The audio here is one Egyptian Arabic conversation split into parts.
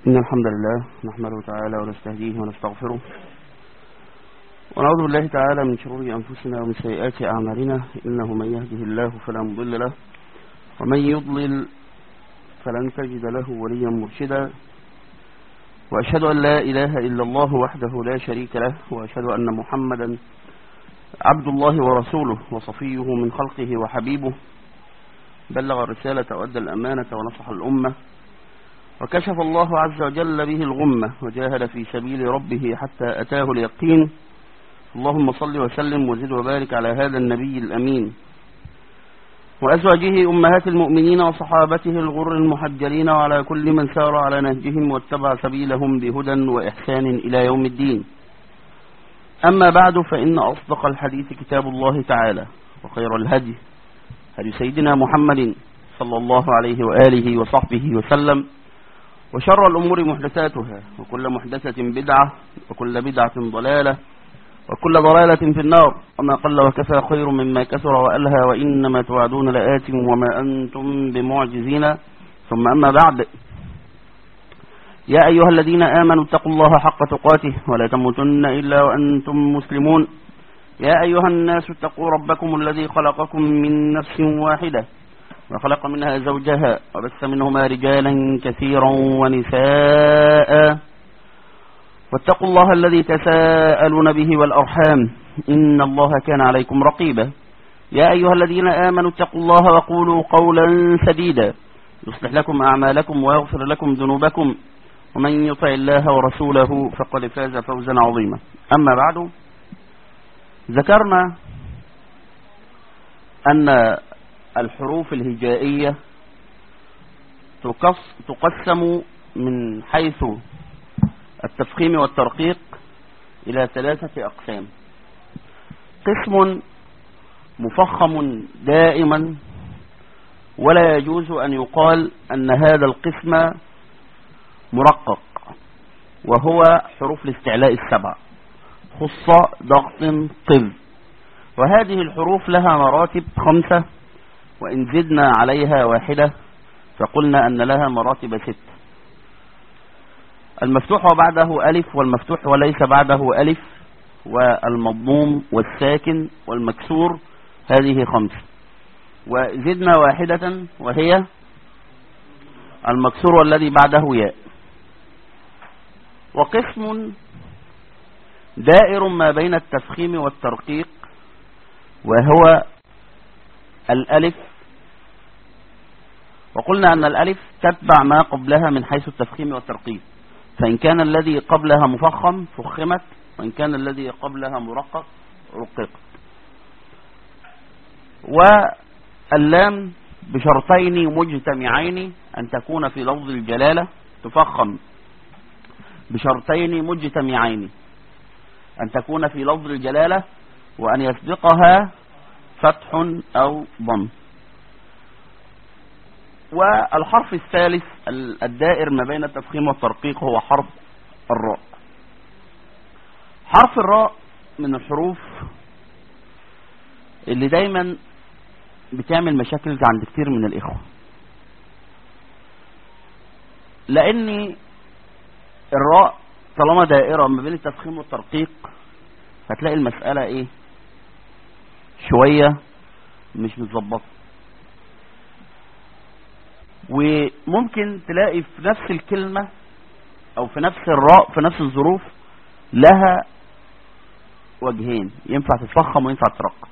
إن الحمد لله نحمده تعالى ونستهديه ونستغفره ونعوذ بالله تعالى من شرور أنفسنا ومن سيئات أعمالنا إنه من يهده الله فلا مضل له ومن يضلل فلن تجد له وليا مرشدا وأشهد أن لا إله إلا الله وحده لا شريك له وأشهد أن محمدا عبد الله ورسوله وصفيه من خلقه وحبيبه بلغ الرسالة وأدى الأمانة ونصح الأمة وكشف الله عز وجل به الغمة وجاهد في سبيل ربه حتى أتاه اليقين اللهم صل وسلم وزد وبارك على هذا النبي الأمين وأزواجه أمهات المؤمنين وصحابته الغر المحجلين وعلى كل من سار على نهجهم واتبع سبيلهم بهدى وإحسان إلى يوم الدين أما بعد فإن أصدق الحديث كتاب الله تعالى وخير الهدي هدي سيدنا محمد صلى الله عليه وآله وصحبه وسلم وشر الأمور محدثاتها وكل محدثة بدعة وكل بدعة ضلالة وكل ضلالة في النار وما قل وكفى خير مما كثر وألهى وإنما توعدون لآت وما أنتم بمعجزين ثم أما بعد يا أيها الذين آمنوا اتقوا الله حق تقاته ولا تموتن إلا وأنتم مسلمون يا أيها الناس اتقوا ربكم الذي خلقكم من نفس واحدة وخلق منها زوجها وبث منهما رجالا كثيرا ونساء واتقوا الله الذي تساءلون به والأرحام إن الله كان عليكم رقيبا يا أيها الذين آمنوا اتقوا الله وقولوا قولا سديدا يصلح لكم أعمالكم ويغفر لكم ذنوبكم ومن يطع الله ورسوله فقد فاز فوزا عظيما أما بعد ذكرنا أن الحروف الهجائية تقسم من حيث التفخيم والترقيق إلى ثلاثة أقسام قسم مفخم دائما ولا يجوز أن يقال أن هذا القسم مرقق وهو حروف الاستعلاء السبع خص ضغط طب وهذه الحروف لها مراتب خمسة وإن زدنا عليها واحدة فقلنا أن لها مراتب ست المفتوح وبعده ألف والمفتوح وليس بعده ألف والمضموم والساكن والمكسور هذه خمس وزدنا واحدة وهي المكسور والذي بعده ياء وقسم دائر ما بين التفخيم والترقيق وهو الألف وقلنا أن الألف تتبع ما قبلها من حيث التفخيم والترقيق فإن كان الذي قبلها مفخم فخمت وإن كان الذي قبلها مرقق رقق واللام بشرطين مجتمعين أن تكون في لفظ الجلالة تفخم بشرطين مجتمعين أن تكون في لفظ الجلالة وأن يسبقها فتح أو ضم والحرف الثالث الدائر ما بين التفخيم والترقيق هو حرف الراء حرف الراء من الحروف اللي دايما بتعمل مشاكل عند كتير من الإخوة لأن الراء طالما دائرة ما بين التفخيم والترقيق هتلاقي المسألة ايه شوية مش متظبطة وممكن تلاقي في نفس الكلمة او في نفس الراء في نفس الظروف لها وجهين ينفع تتفخم وينفع ترقق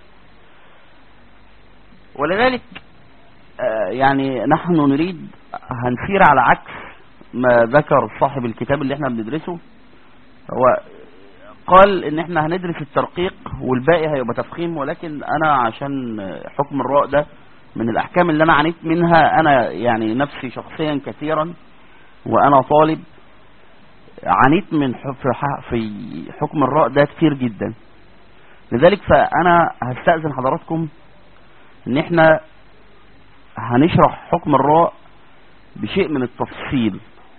ولذلك آه يعني نحن نريد هنسير على عكس ما ذكر صاحب الكتاب اللي احنا بندرسه هو قال ان احنا هندرس الترقيق والباقي هيبقى تفخيم ولكن انا عشان حكم الراء ده من الاحكام اللي انا عانيت منها انا يعني نفسي شخصيا كثيرا وانا طالب عانيت من في حكم الراء ده كتير جدا لذلك فانا هستأذن حضراتكم ان احنا هنشرح حكم الراء بشيء من التفصيل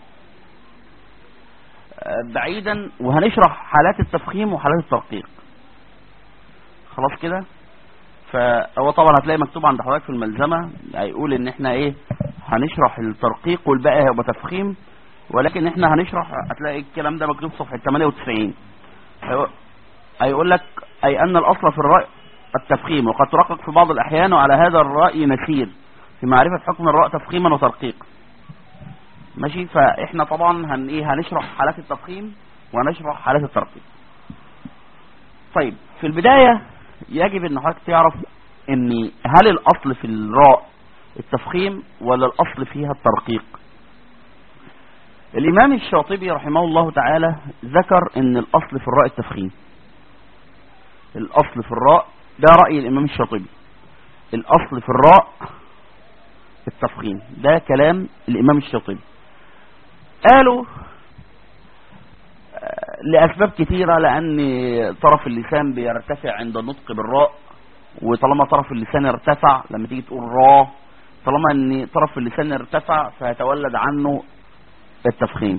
بعيدا وهنشرح حالات التفخيم وحالات الترقيق خلاص كده فهو طبعا هتلاقي مكتوب عند حضرتك في الملزمه هيقول ان احنا ايه هنشرح الترقيق والباقي هيبقى تفخيم ولكن احنا هنشرح هتلاقي الكلام ده مكتوب صفحة 98 هيقول لك أي أن الأصل في الرأي التفخيم وقد ترقق في بعض الأحيان وعلى هذا الرأي نسير في معرفة حكم الرأي تفخيما وترقيقا ماشي فاحنا طبعا هن ايه هنشرح حالات التفخيم ونشرح حالات الترقيق طيب في البداية يجب ان حضرتك تعرف ان هل الاصل في الراء التفخيم ولا الاصل فيها الترقيق الامام الشاطبي رحمه الله تعالى ذكر ان الاصل في الراء التفخيم الاصل في الراء ده رأي الامام الشاطبي الاصل في الراء التفخيم ده كلام الامام الشاطبي قالوا لأسباب كثيرة لأن طرف اللسان بيرتفع عند النطق بالراء وطالما طرف اللسان ارتفع لما تيجي تقول را طالما ان طرف اللسان ارتفع فيتولد عنه التفخيم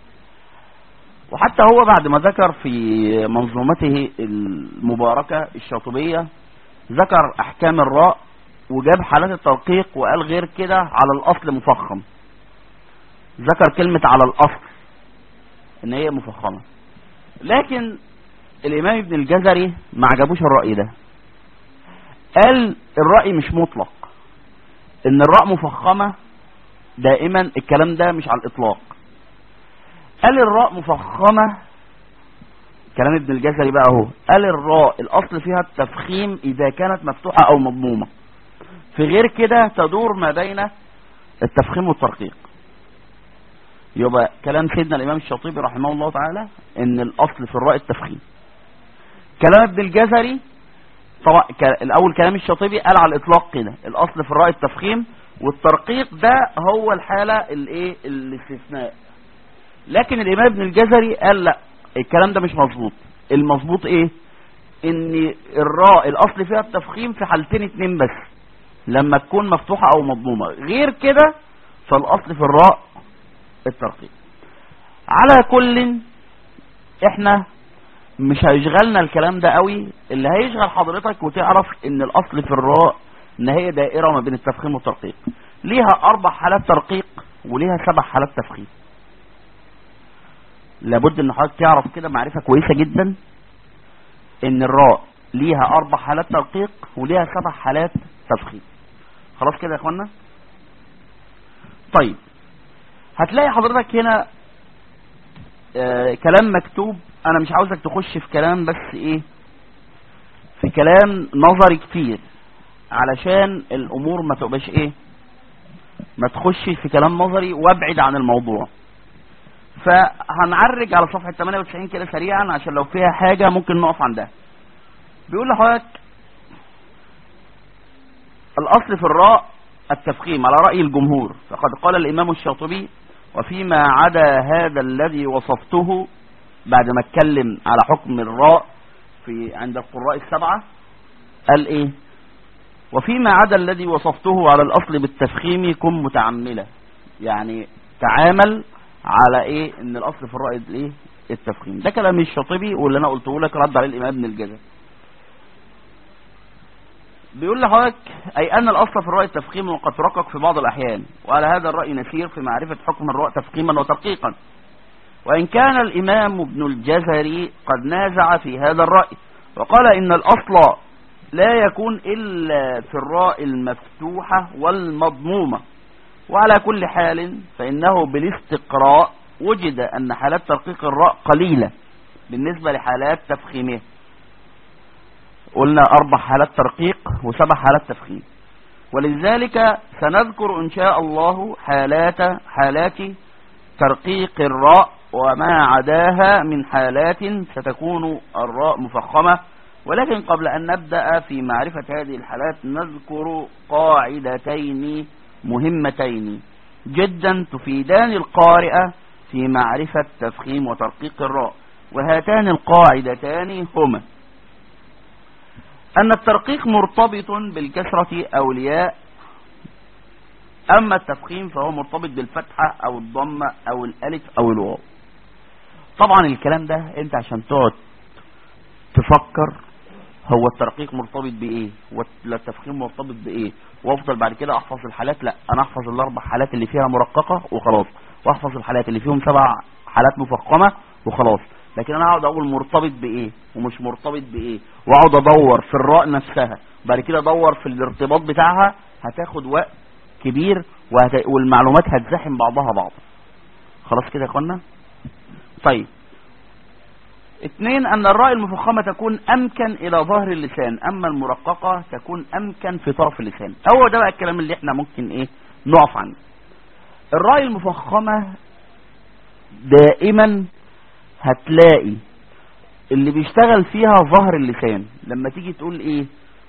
وحتى هو بعد ما ذكر في منظومته المباركة الشاطبية ذكر احكام الراء وجاب حالات الترقيق وقال غير كده على الاصل مفخم ذكر كلمة على الاصل ان هي مفخمة لكن الامام ابن الجزري ما عجبوش الرأي ده قال الرأي مش مطلق ان الراء مفخمة دائما الكلام ده مش على الاطلاق قال الراء مفخمة كلام ابن الجزري بقى اهو قال الراء الاصل فيها التفخيم اذا كانت مفتوحة او مضمومة في غير كده تدور ما بين التفخيم والترقيق يبقى كلام سيدنا الامام الشاطبي رحمه الله تعالى ان الاصل في الراء التفخيم كلام ابن الجزري طبعا الاول كلام الشاطبي قال على الاطلاق كده الاصل في الراء التفخيم والترقيق ده هو الحالة الايه الاستثناء لكن الامام ابن الجزري قال لا الكلام ده مش مظبوط المظبوط ايه ان الراء الاصل فيها التفخيم في حالتين اتنين بس لما تكون مفتوحة او مضمومة غير كده فالاصل في الراء الترقيق على كل احنا مش هيشغلنا الكلام ده قوي اللي هيشغل حضرتك وتعرف ان الاصل في الراء ان هي دائرة ما بين التفخيم والترقيق ليها اربع حالات ترقيق وليها سبع حالات تفخيم لابد ان حضرتك تعرف كده معرفة كويسة جدا ان الراء ليها اربع حالات ترقيق وليها سبع حالات تفخيم خلاص كده يا اخوانا طيب هتلاقي حضرتك هنا آه كلام مكتوب انا مش عاوزك تخش في كلام بس ايه في كلام نظري كتير علشان الامور ما تبقاش ايه ما تخش في كلام نظري وابعد عن الموضوع فهنعرج على صفحة 98 كده سريعا عشان لو فيها حاجة ممكن نقف عندها بيقول لحضرتك الاصل في الراء التفخيم على رأي الجمهور فقد قال الامام الشاطبي وفيما عدا هذا الذي وصفته بعد ما اتكلم على حكم الراء في عند القراء السبعة قال ايه وفيما عدا الذي وصفته على الاصل بالتفخيم كن متعملة يعني تعامل على ايه ان الاصل في الراء الايه التفخيم ده كلام الشاطبي واللي انا قلته لك رد عليه الامام ابن الجزر بيقول لحضرتك أي أن الأصل في الرأي التفخيم وقد ترقق في بعض الأحيان وعلى هذا الرأي نسير في معرفة حكم الرأي تفخيما وترقيقا وإن كان الإمام ابن الجزري قد نازع في هذا الرأي وقال إن الأصل لا يكون إلا في الراء المفتوحة والمضمومة وعلى كل حال فإنه بالاستقراء وجد أن حالات ترقيق الراء قليلة بالنسبة لحالات تفخيمها قلنا أربع حالات ترقيق وسبع حالات تفخيم ولذلك سنذكر إن شاء الله حالات حالات ترقيق الراء وما عداها من حالات ستكون الراء مفخمة ولكن قبل أن نبدأ في معرفة هذه الحالات نذكر قاعدتين مهمتين جدا تفيدان القارئ في معرفة تفخيم وترقيق الراء وهاتان القاعدتان هما أن الترقيق مرتبط بالكسرة أو الياء أما التفخيم فهو مرتبط بالفتحة أو الضمة أو الألف أو الواو طبعا الكلام ده أنت عشان تقعد تفكر هو الترقيق مرتبط بإيه والتفخيم مرتبط بإيه وافضل بعد كده أحفظ الحالات لا أنا أحفظ الأربع حالات اللي فيها مرققة وخلاص واحفظ الحالات اللي فيهم سبع حالات مفخمة وخلاص لكن انا هقعد اقول مرتبط بايه ومش مرتبط بايه واقعد ادور في الراء نفسها بعد كده ادور في الارتباط بتاعها هتاخد وقت كبير وهت... والمعلومات هتزاحم بعضها بعض خلاص كده يا اخوانا طيب اثنين ان الراء المفخمة تكون امكن الى ظهر اللسان اما المرققة تكون امكن في طرف اللسان هو ده بقى الكلام اللي احنا ممكن ايه نقف عنه الراء المفخمة دائما هتلاقي اللي بيشتغل فيها ظهر اللسان لما تيجي تقول ايه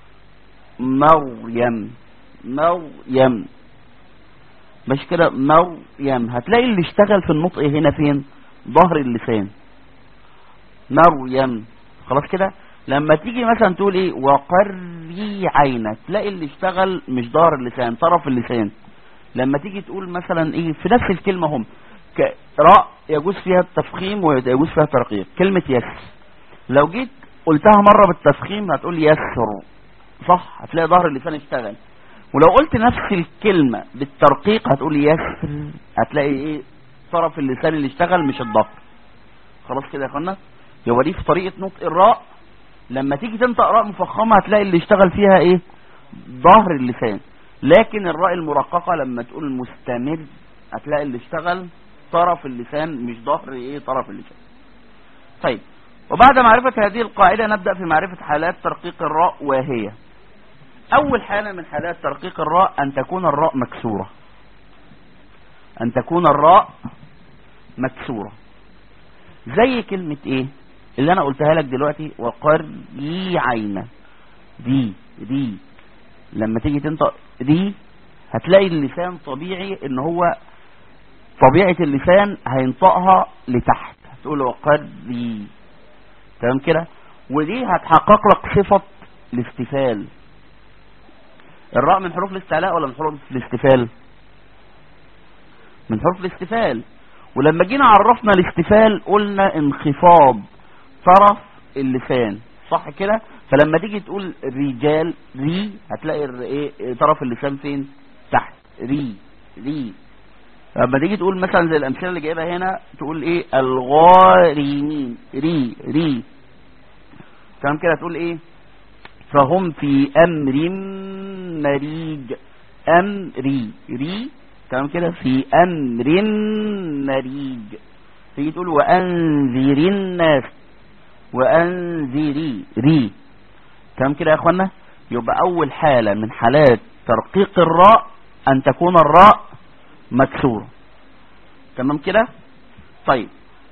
مريم مريم مش كده مريم هتلاقي اللي اشتغل في النطق هنا فين ظهر اللسان مريم خلاص كده لما تيجي مثلا تقول ايه وقري عينك تلاقي اللي اشتغل مش ظهر اللسان طرف اللسان لما تيجي تقول مثلا ايه في نفس الكلمة هم راء يجوز فيها التفخيم ويجوز فيها الترقيق كلمة يس لو جيت قلتها مرة بالتفخيم هتقول يسر صح هتلاقي ظهر اللسان اشتغل ولو قلت نفس الكلمة بالترقيق هتقول يسر هتلاقي ايه طرف اللسان اللي اشتغل مش الظهر خلاص كده يا اخوانا يبقى دي في طريقة نطق الراء لما تيجي تنطق راء مفخمة هتلاقي اللي اشتغل فيها ايه ظهر اللسان لكن الراء المرققة لما تقول مستمر هتلاقي اللي اشتغل طرف اللسان مش ظهر ايه طرف اللسان طيب وبعد معرفة هذه القاعدة نبدأ في معرفة حالات ترقيق الراء وهي أول حالة من حالات ترقيق الراء أن تكون الراء مكسورة أن تكون الراء مكسورة زي كلمة إيه اللي أنا قلتها لك دلوقتي وقري عينة دي دي لما تيجي تنطق دي هتلاقي اللسان طبيعي ان هو طبيعة اللسان هينطقها لتحت هتقول وقري تمام كده ودي هتحقق لك صفة الاستفال الراء من حروف الاستعلاء ولا من حروف الاستفال من حروف الاستفال ولما جينا عرفنا الاستفال قلنا انخفاض طرف اللسان صح كده فلما تيجي تقول رجال ري هتلاقي ايه طرف اللسان فين تحت ري ري لما تيجي تقول مثلا زي الامثله اللي جايبها هنا تقول ايه الغارمين ري ري تمام كده تقول ايه فهم في امر مريج امري ري تمام كده في امر مريج تيجي تقول وانذر الناس وانذري ري تمام كده يا اخوانا يبقى اول حالة من حالات ترقيق الراء ان تكون الراء مكسورة تمام كده طيب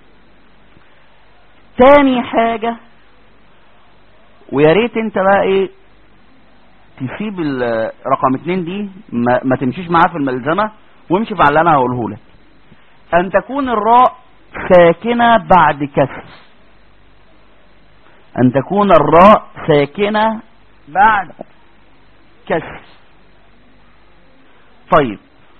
تاني حاجة ويا ريت انت بقى ايه تسيب رقم اتنين دي ما, ما تمشيش معاه في الملزمة وامشي في اللي انا هقوله لك ان تكون الراء ساكنة بعد كسر ان تكون الراء ساكنة بعد كسر طيب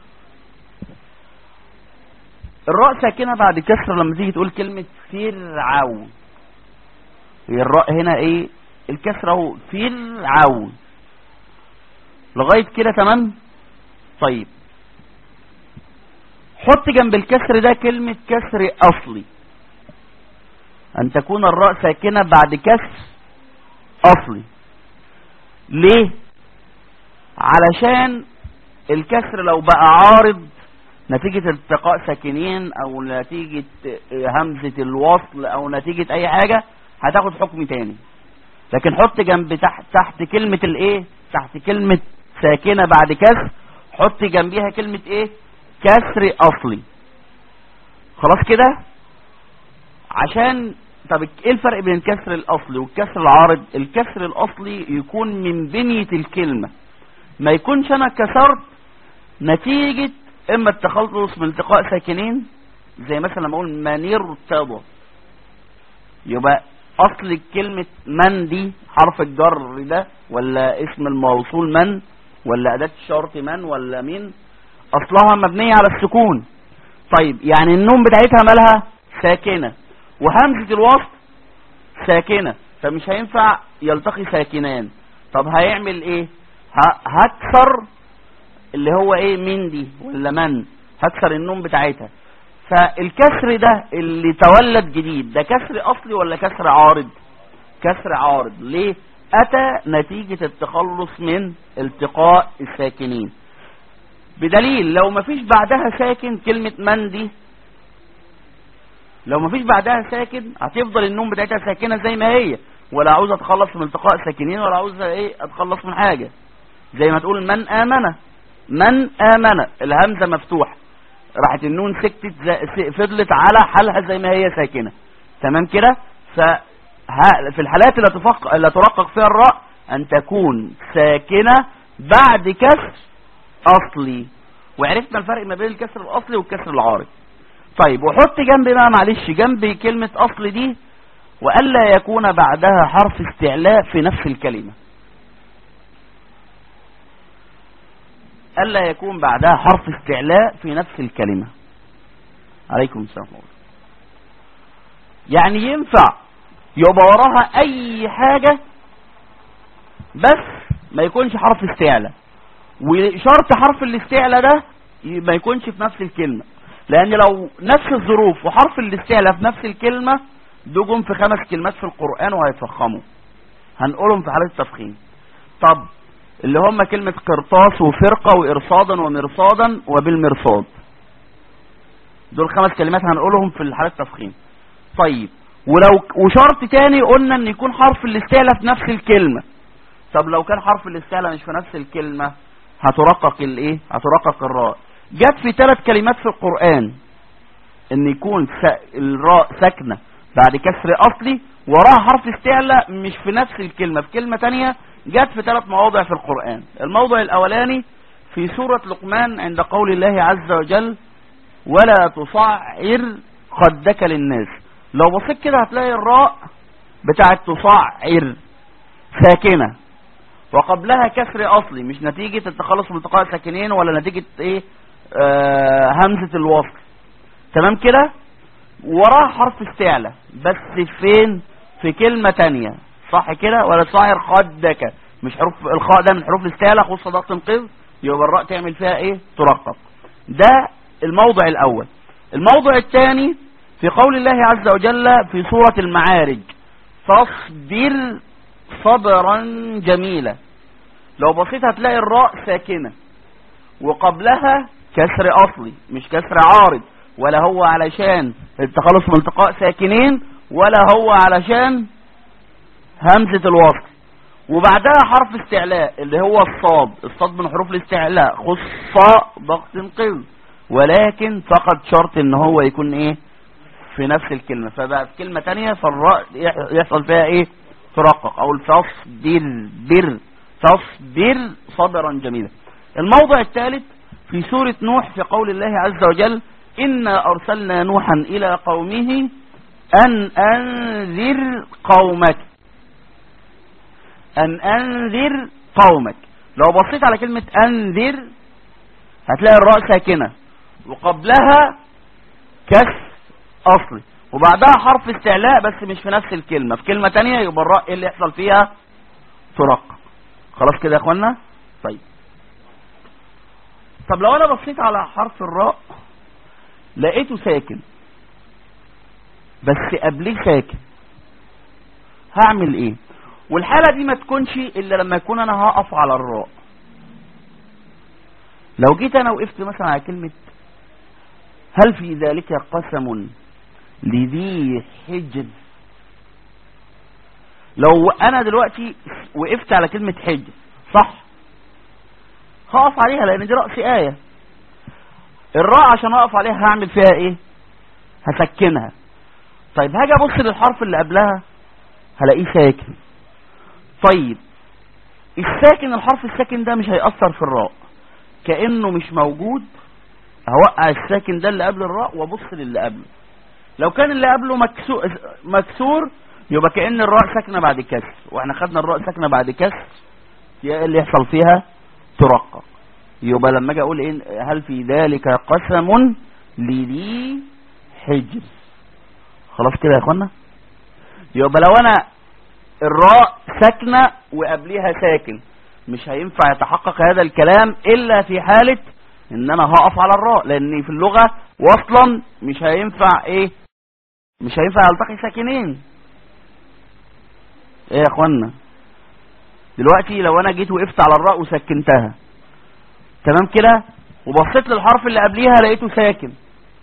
الراء ساكنة بعد كسر لما تيجي تقول كلمة فرعون هي الراء هنا ايه الكسر اهو فرعون لغاية كده تمام طيب حط جنب الكسر ده كلمة كسر اصلي ان تكون الراء ساكنة بعد كسر اصلي ليه علشان الكسر لو بقى عارض نتيجة التقاء ساكنين او نتيجة همزة الوصل او نتيجة اي حاجة هتاخد حكم تاني لكن حط جنب تحت تحت كلمة الايه تحت كلمة ساكنة بعد كسر حط جنبيها كلمة ايه كسر اصلي خلاص كده عشان طب ايه الفرق بين الكسر الاصلي والكسر العارض الكسر الاصلي يكون من بنية الكلمة ما يكونش انا كسرت نتيجة اما التخلص من التقاء ساكنين زي مثلا لما اقول من ارتضى يبقى اصل كلمة من دي حرف الجر ده ولا اسم الموصول من ولا اداة الشرط من ولا مين اصلها مبنية على السكون طيب يعني النون بتاعتها مالها ساكنة وهمزة الوصل ساكنة فمش هينفع يلتقي ساكنان طب هيعمل ايه هكسر اللي هو ايه من دي ولا من هكسر النون بتاعتها فالكسر ده اللي تولد جديد ده كسر اصلي ولا كسر عارض كسر عارض ليه اتى نتيجة التخلص من التقاء الساكنين بدليل لو ما فيش بعدها ساكن كلمة من دي لو ما فيش بعدها ساكن هتفضل النوم بتاعتها ساكنة زي ما هي ولا عاوز اتخلص من التقاء الساكنين ولا عاوز ايه اتخلص من حاجة زي ما تقول من امن من امن الهمزة مفتوحة راحت النون سكتت فضلت على حالها زي ما هي ساكنة تمام كده في الحالات اللي, تفق... اللي ترقق فيها الراء ان تكون ساكنة بعد كسر اصلي وعرفنا الفرق ما بين الكسر الاصلي والكسر العارض طيب وحط جنب بقى معلش جنب كلمة اصل دي والا يكون بعدها حرف استعلاء في نفس الكلمة ألا يكون بعدها حرف استعلاء في نفس الكلمة عليكم السلام يعني ينفع يبقى وراها أي حاجة بس ما يكونش حرف استعلاء وشرط حرف الاستعلاء ده ما يكونش في نفس الكلمة لأن لو نفس الظروف وحرف الاستعلاء في نفس الكلمة دول في خمس كلمات في القرآن وهيتفخموا هنقولهم في حالة التفخيم طب اللي هم كلمة قرطاس وفرقة وإرصادا ومرصادا وبالمرصاد دول خمس كلمات هنقولهم في الحالة التفخيم طيب ولو وشرط تاني قلنا ان يكون حرف الاستعلاء في نفس الكلمة طب لو كان حرف الاستعلاء مش في نفس الكلمة هترقق الايه هترقق الراء جت في ثلاث كلمات في القرآن ان يكون الراء ساكنة بعد كسر اصلي وراها حرف استعلاء مش في نفس الكلمة في كلمة تانية جت في ثلاث مواضع في القرآن الموضع الاولاني في سورة لقمان عند قول الله عز وجل ولا تصعر خدك للناس لو بصيت كده هتلاقي الراء بتاعت تصعر ساكنة وقبلها كسر اصلي مش نتيجة التخلص من التقاء ساكنين ولا نتيجة ايه آه همزة الوصل تمام كده وراها حرف استعلى بس فين في كلمة تانية صح كده ولا تصعر خدك مش حروف الخاء ده من حروف الاستعلى خص ضغط انقذ يبقى الراء تعمل فيها ايه ترقق ده الموضع الاول الموضع الثاني في قول الله عز وجل في سورة المعارج فاصبر صبرا جميلا لو بصيت هتلاقي الراء ساكنة وقبلها كسر اصلي مش كسر عارض ولا هو علشان التخلص من التقاء ساكنين ولا هو علشان همزة الوصل وبعدها حرف استعلاء اللي هو الصاد الصاد من حروف الاستعلاء خص ضغط قل ولكن فقط شرط ان هو يكون ايه في نفس الكلمة فبقى في كلمة تانية فالراء يحصل فيها ايه ترقق او الفصبر بر فاصبر صبرا جميلا الموضع الثالث في سورة نوح في قول الله عز وجل إنا أرسلنا نوحا إلى قومه أن أنذر قومك أن أنذر قومك لو بصيت على كلمة أنذر هتلاقي الراء ساكنة وقبلها كسر أصلي وبعدها حرف استعلاء بس مش في نفس الكلمة في كلمة تانية يبقى الراء ايه اللي يحصل فيها ترق خلاص كده يا اخوانا طيب طب لو انا بصيت على حرف الراء لقيته ساكن بس قبليه ساكن هعمل ايه والحالة دي ما تكونش الا لما يكون انا هقف على الراء لو جيت انا وقفت مثلا على كلمة هل في ذلك قسم لذي حجر لو انا دلوقتي وقفت على كلمة حجر صح هقف عليها لان دي رأس آية الراء عشان اقف عليها هعمل فيها ايه هسكنها طيب هاجي ابص للحرف اللي قبلها هلاقيه ساكن طيب الساكن الحرف الساكن ده مش هيأثر في الراء كأنه مش موجود هوقع الساكن ده اللي قبل الراء وابص للي قبله لو كان اللي قبله مكسور, مكسور يبقى كأن الراء ساكنة بعد كسر واحنا خدنا الراء ساكنة بعد كسر اللي يحصل فيها ترقق يبقى لما اجي اقول ايه هل في ذلك قسم لذي حجر خلاص كده يا اخوانا يبقى لو انا الراء ساكنة وقبليها ساكن مش هينفع يتحقق هذا الكلام الا في حالة ان انا هقف على الراء لان في اللغة واصلا مش هينفع ايه مش هينفع التقي ساكنين ايه يا اخوانا دلوقتي لو انا جيت وقفت على الراء وسكنتها تمام كده وبصيت للحرف اللي قبليها لقيته ساكن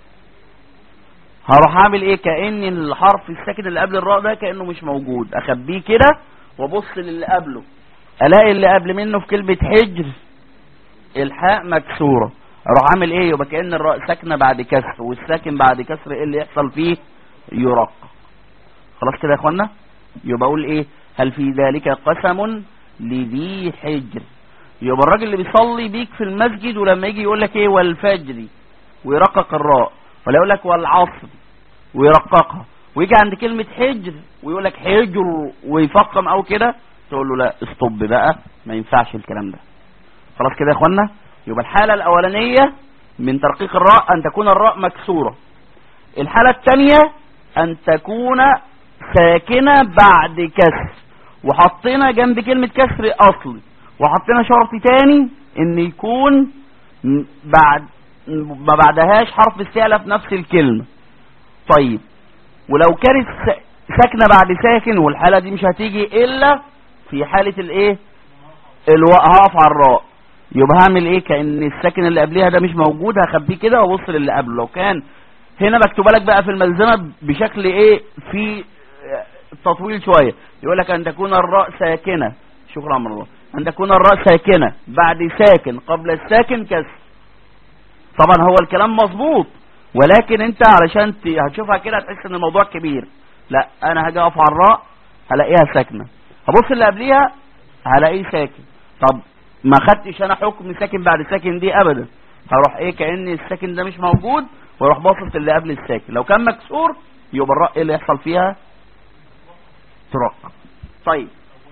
هروح اعمل ايه كأن الحرف الساكن اللي قبل الراء ده كأنه مش موجود اخبيه كده وابص للي قبله الاقي اللي قبل منه في كلمة حجر الحاء مكسورة اروح اعمل ايه يبقى كأن الراء ساكنة بعد كسر والساكن بعد كسر ايه اللي يحصل فيه يرق خلاص كده يا اخوانا يبقى اقول ايه هل في ذلك قسم لذي حجر يبقى الراجل اللي بيصلي بيك في المسجد ولما يجي يقول لك ايه والفجر ويرقق الراء ولا يقول لك والعصر ويرققها ويجي عند كلمة حجر ويقول لك حجر ويفقم او كده تقول له لا استوب بقى ما ينفعش الكلام ده خلاص كده يا اخوانا يبقى الحالة الاولانية من ترقيق الراء ان تكون الراء مكسورة الحالة الثانية ان تكون ساكنة بعد كسر وحطينا جنب كلمة كسر اصلي وحطينا شرط تاني ان يكون بعد ما بعدهاش حرف السالة في نفس الكلمة طيب ولو كانت ساكنة بعد ساكن والحالة دي مش هتيجي الا في حالة الايه هقف على الراء يبقى هعمل ايه كأن الساكن اللي قبلها ده مش موجود هخبيه كده وابص للي قبله لو كان هنا مكتوبه لك بقى في الملزمة بشكل ايه في تطويل شوية يقول لك ان تكون الراء ساكنة شكرا عمر الله ان تكون الراء ساكنة بعد ساكن قبل الساكن كسر طبعا هو الكلام مظبوط ولكن انت علشان هتشوفها كده هتحس ان الموضوع كبير لا انا هاجي اقف على الراء هلاقيها ساكنه هبص اللي قبليها هلاقيه ساكن طب ما خدتش انا حكم ساكن بعد ساكن دي ابدا هروح ايه كان الساكن ده مش موجود واروح باصص اللي قبل الساكن لو كان مكسور يبقى الراء ايه اللي يحصل فيها ترق طيب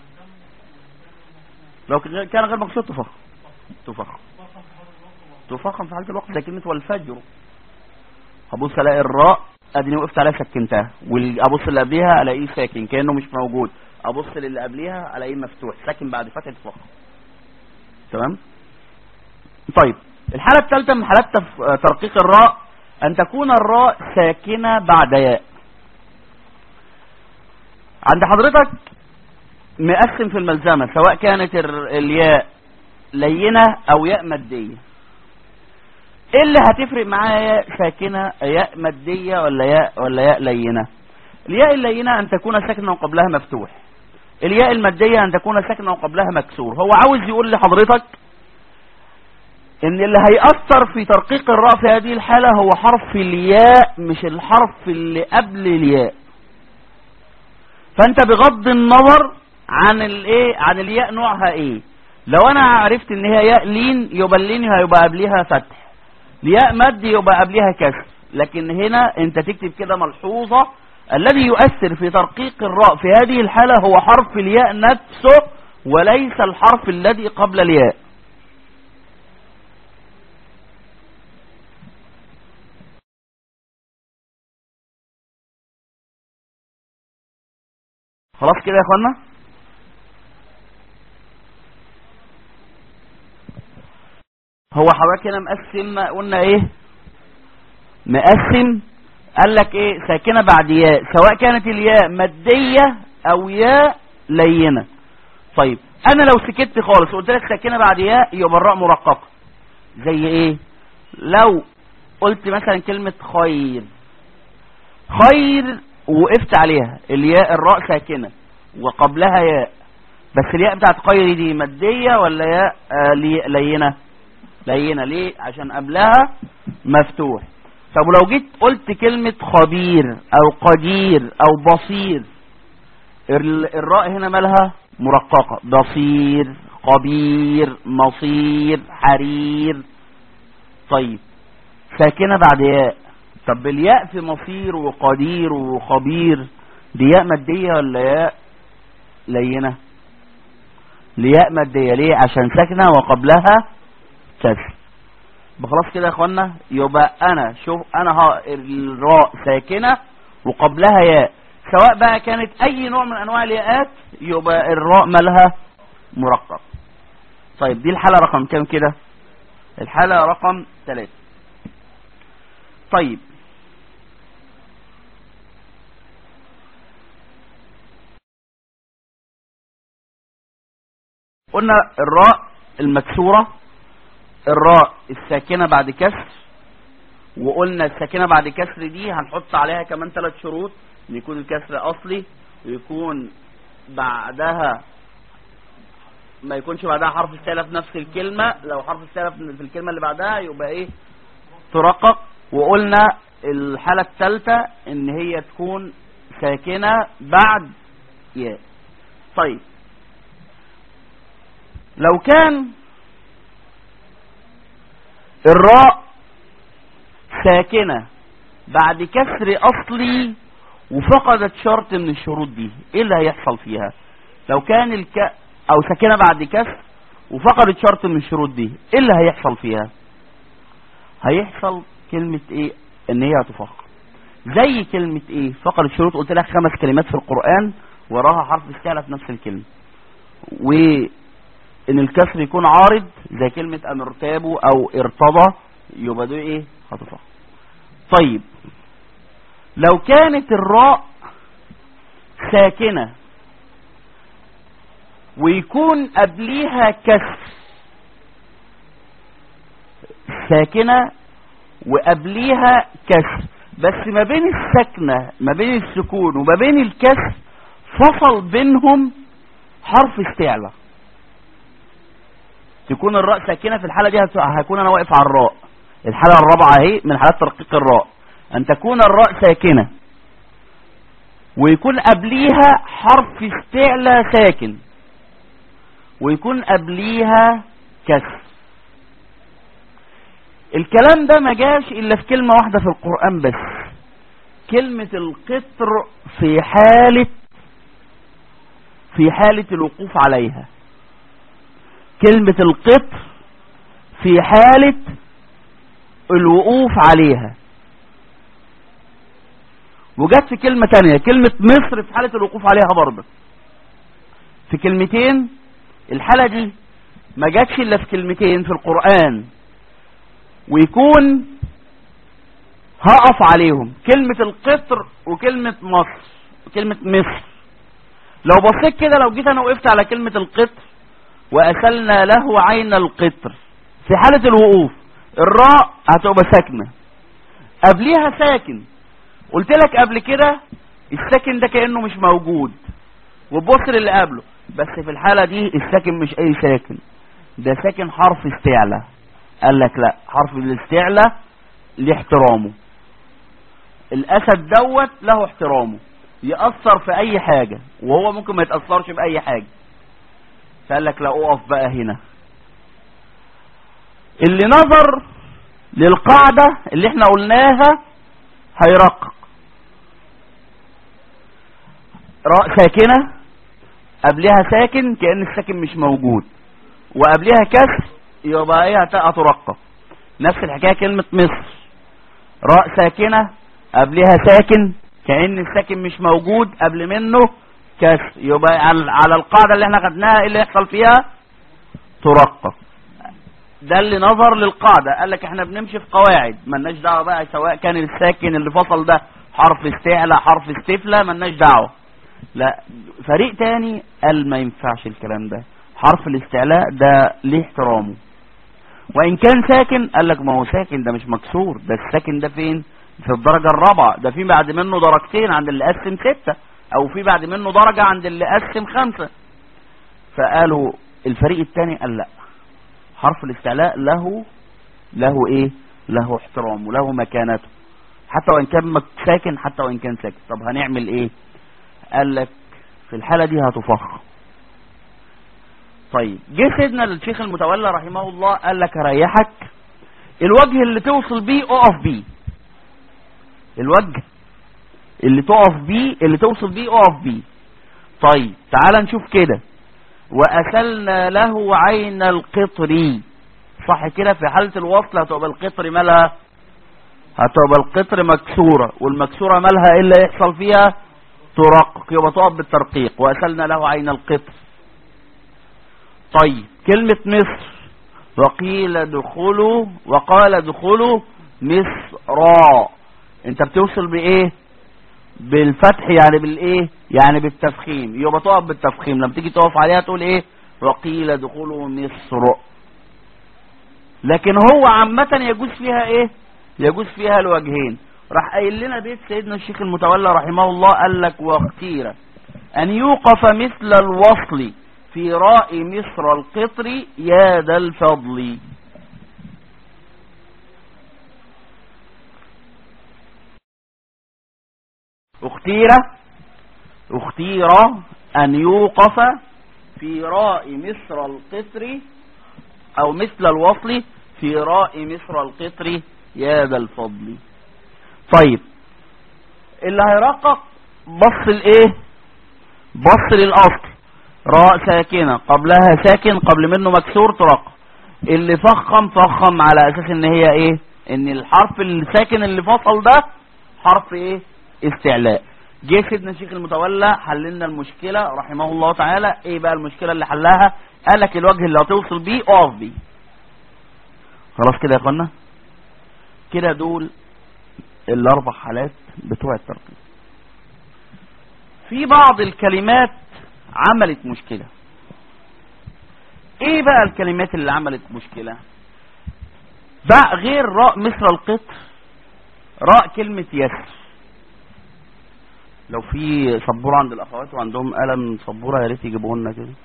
لو كان غير مكسور تفخم تفخم تفخم في حالة الوقت زي كلمة والفجر هبص الاقي الراء اديني وقفت عليها سكنتها وابص اللي قبليها الاقيه ساكن كانه مش موجود ابص للي قبليها الاقيه مفتوح ساكن بعد فتحه فخم تمام طيب الحاله الثالثه من حالات ترقيق الراء ان تكون الراء ساكنه بعد ياء عند حضرتك مقسم في الملزمه سواء كانت الياء لينه او ياء ماديه ايه اللي هتفرق معايا ياء ساكنه ياء ماديه ولا ياء ولا ياء لينه الياء اللينه ان تكون ساكنه وقبلها مفتوح الياء الماديه ان تكون ساكنه وقبلها مكسور هو عاوز يقول لحضرتك ان اللي هيأثر في ترقيق الراء في هذه الحالة هو حرف الياء مش الحرف اللي قبل الياء فانت بغض النظر عن الايه عن الياء نوعها ايه لو انا عرفت ان هي ياء لين يبقى اللين هيبقى قبلها فتح الياء مد يبقى قبلها كسر لكن هنا انت تكتب كده ملحوظة الذي يؤثر في ترقيق الراء في هذه الحالة هو حرف الياء نفسه وليس الحرف الذي قبل الياء خلاص كده يا اخوانا هو حضرتك هنا مقسم قلنا ايه مقسم قال لك ايه ساكنه بعد ياء سواء كانت الياء ماديه او ياء لينه طيب انا لو سكت خالص وقلت لك ساكنه بعد ياء يبقى الراء مرققه زي ايه لو قلت مثلا كلمه خير خير وقفت عليها الياء الراء ساكنه وقبلها ياء بس الياء بتاعت خير دي ماديه ولا ياء آه لينه لينه ليه عشان قبلها مفتوح طب ولو جيت قلت كلمة خبير او قدير او بصير الراء هنا مالها مرققة بصير خبير مصير حرير طيب ساكنة بعد ياء طب الياء في مصير وقدير وخبير دي ياء مادية ولا ياء لينة لياء مادية ليه عشان ساكنة وقبلها كسر خلاص كده يا اخوانا يبقى انا شوف انا ها الراء ساكنه وقبلها ياء سواء بقى كانت اي نوع من انواع الياءات يبقى الراء مالها مرقق طيب دي الحاله رقم كام كده الحالة رقم ثلاثة طيب قلنا الراء المكسورة الراء الساكنة بعد كسر وقلنا الساكنة بعد كسر دي هنحط عليها كمان ثلاث شروط ان يكون الكسر اصلي ويكون بعدها ما يكونش بعدها حرف استعلاء في نفس الكلمة لو حرف استعلاء في الكلمة اللي بعدها يبقى ايه ترقق وقلنا الحالة الثالثة ان هي تكون ساكنة بعد ياء طيب لو كان الراء ساكنة بعد كسر اصلي وفقدت شرط من الشروط دي ايه اللي هيحصل فيها لو كان الك او ساكنة بعد كسر وفقدت شرط من الشروط دي ايه اللي هيحصل فيها هيحصل كلمة ايه ان هي هتفخم زي كلمة ايه فقدت الشروط قلت لك خمس كلمات في القرآن وراها حرف استعلى في نفس الكلمة وان الكسر يكون عارض زي كلمة ام ارتابوا او ارتضى يبقى دول ايه هتفخم طيب لو كانت الراء ساكنة ويكون قبليها كسر ساكنة وقبليها كسر بس ما بين السكنة ما بين السكون وما بين الكسر فصل بينهم حرف استعلى تكون الراء ساكنة في الحالة دي هكون انا واقف على الراء الحالة الرابعة اهي من حالات ترقيق الراء ان تكون الراء ساكنة ويكون قبليها حرف استعلى ساكن ويكون قبليها كسر الكلام ده ما جاش الا في كلمة واحدة في القرآن بس كلمة القطر في حالة في حالة الوقوف عليها كلمة القطر في حالة الوقوف عليها وجت في كلمة تانية كلمة مصر في حالة الوقوف عليها برضه في كلمتين الحالة دي ما جاتش الا في كلمتين في القرآن ويكون هقف عليهم كلمة القطر وكلمة مصر وكلمة مصر لو بصيت كده لو جيت انا وقفت على كلمة القطر وأسلنا له عين القطر في حالة الوقوف الراء هتبقى ساكنة قبليها ساكن قلت لك قبل كده الساكن ده كأنه مش موجود وبص للي قبله بس في الحالة دي الساكن مش اي ساكن ده ساكن حرف استعلى قال لك لا حرف الاستعلى ليه احترامه الاسد دوت له احترامه يأثر في اي حاجة وهو ممكن ما يتأثرش بأي حاجة فقال لك لا اقف بقى هنا اللي نظر للقاعدة اللي احنا قلناها هيرقق راء ساكنة قبلها ساكن كأن الساكن مش موجود وقبلها كسر يبقى ايه هترقق نفس الحكاية كلمة مصر راء ساكنة قبلها ساكن كأن الساكن مش موجود قبل منه كسر يبقى على القاعدة اللي احنا خدناها ايه اللي يحصل فيها ترقق ده اللي نظر للقاعدة قال لك احنا بنمشي في قواعد ملناش دعوة بقى سواء كان الساكن اللي فصل ده حرف استعلى حرف استفلى ملناش دعوة لا فريق تاني قال ما ينفعش الكلام ده حرف الاستعلاء ده ليه احترامه وان كان ساكن قال لك ما هو ساكن ده مش مكسور ده الساكن ده فين في الدرجة الرابعة ده في بعد منه درجتين عند اللي قسم ستة او في بعد منه درجة عند اللي قسم خمسة فقالوا الفريق التاني قال لا حرف الاستعلاء له له ايه له احترامه له مكانته حتى وان كان ساكن حتى وان كان ساكن طب هنعمل ايه قال لك في الحالة دي هتفخم طيب جه سيدنا الشيخ المتولى رحمه الله قال لك ريحك الوجه اللي توصل بيه اقف بيه الوجه اللي تقف بيه اللي توصل بيه اقف بيه طيب تعال نشوف كده وأسلنا له عين القطر صح كده في حالة الوصل هتبقى القطر مالها هتبقى القطر مكسورة والمكسورة مالها ايه اللي يحصل فيها ترقق يبقى تقف بالترقيق وأسلنا له عين القطر طيب كلمة مصر وقيل ادخلوا وقال ادخلوا مصر انت بتوصل بايه بالفتح يعني بالايه يعني بالتفخيم يبقى تقف بالتفخيم لما تيجي تقف عليها تقول ايه وقيل ادخلوا مصر لكن هو عامة يجوز فيها ايه يجوز فيها الوجهين راح قايل لنا بيت سيدنا الشيخ المتولى رحمه الله قال لك واختير ان يوقف مثل الوصل في راء مصر القطر يا ذا الفضل اختير اختير ان يوقف في راء مصر القطر او مثل الوصل في راء مصر القطر يا ذا الفضل طيب اللي هيرقق بص الايه بص للاصل راء ساكنة قبلها ساكن قبل منه مكسور ترقق اللي فخم فخم على اساس ان هي ايه ان الحرف الساكن اللي فصل ده حرف ايه استعلاء جه سيدنا الشيخ المتولى حللنا المشكلة رحمه الله تعالى ايه بقى المشكلة اللي حلها قال لك الوجه اللي هتوصل بيه اقف بيه خلاص كده يا اخوانا كده دول الاربع حالات بتوع الترقيم في بعض الكلمات عملت مشكلة ايه بقى الكلمات اللي عملت مشكلة بقى غير راء مصر القطر راء كلمة يسر لو في سبورة عند الاخوات وعندهم قلم سبورة يا ريت يجيبوه لنا كده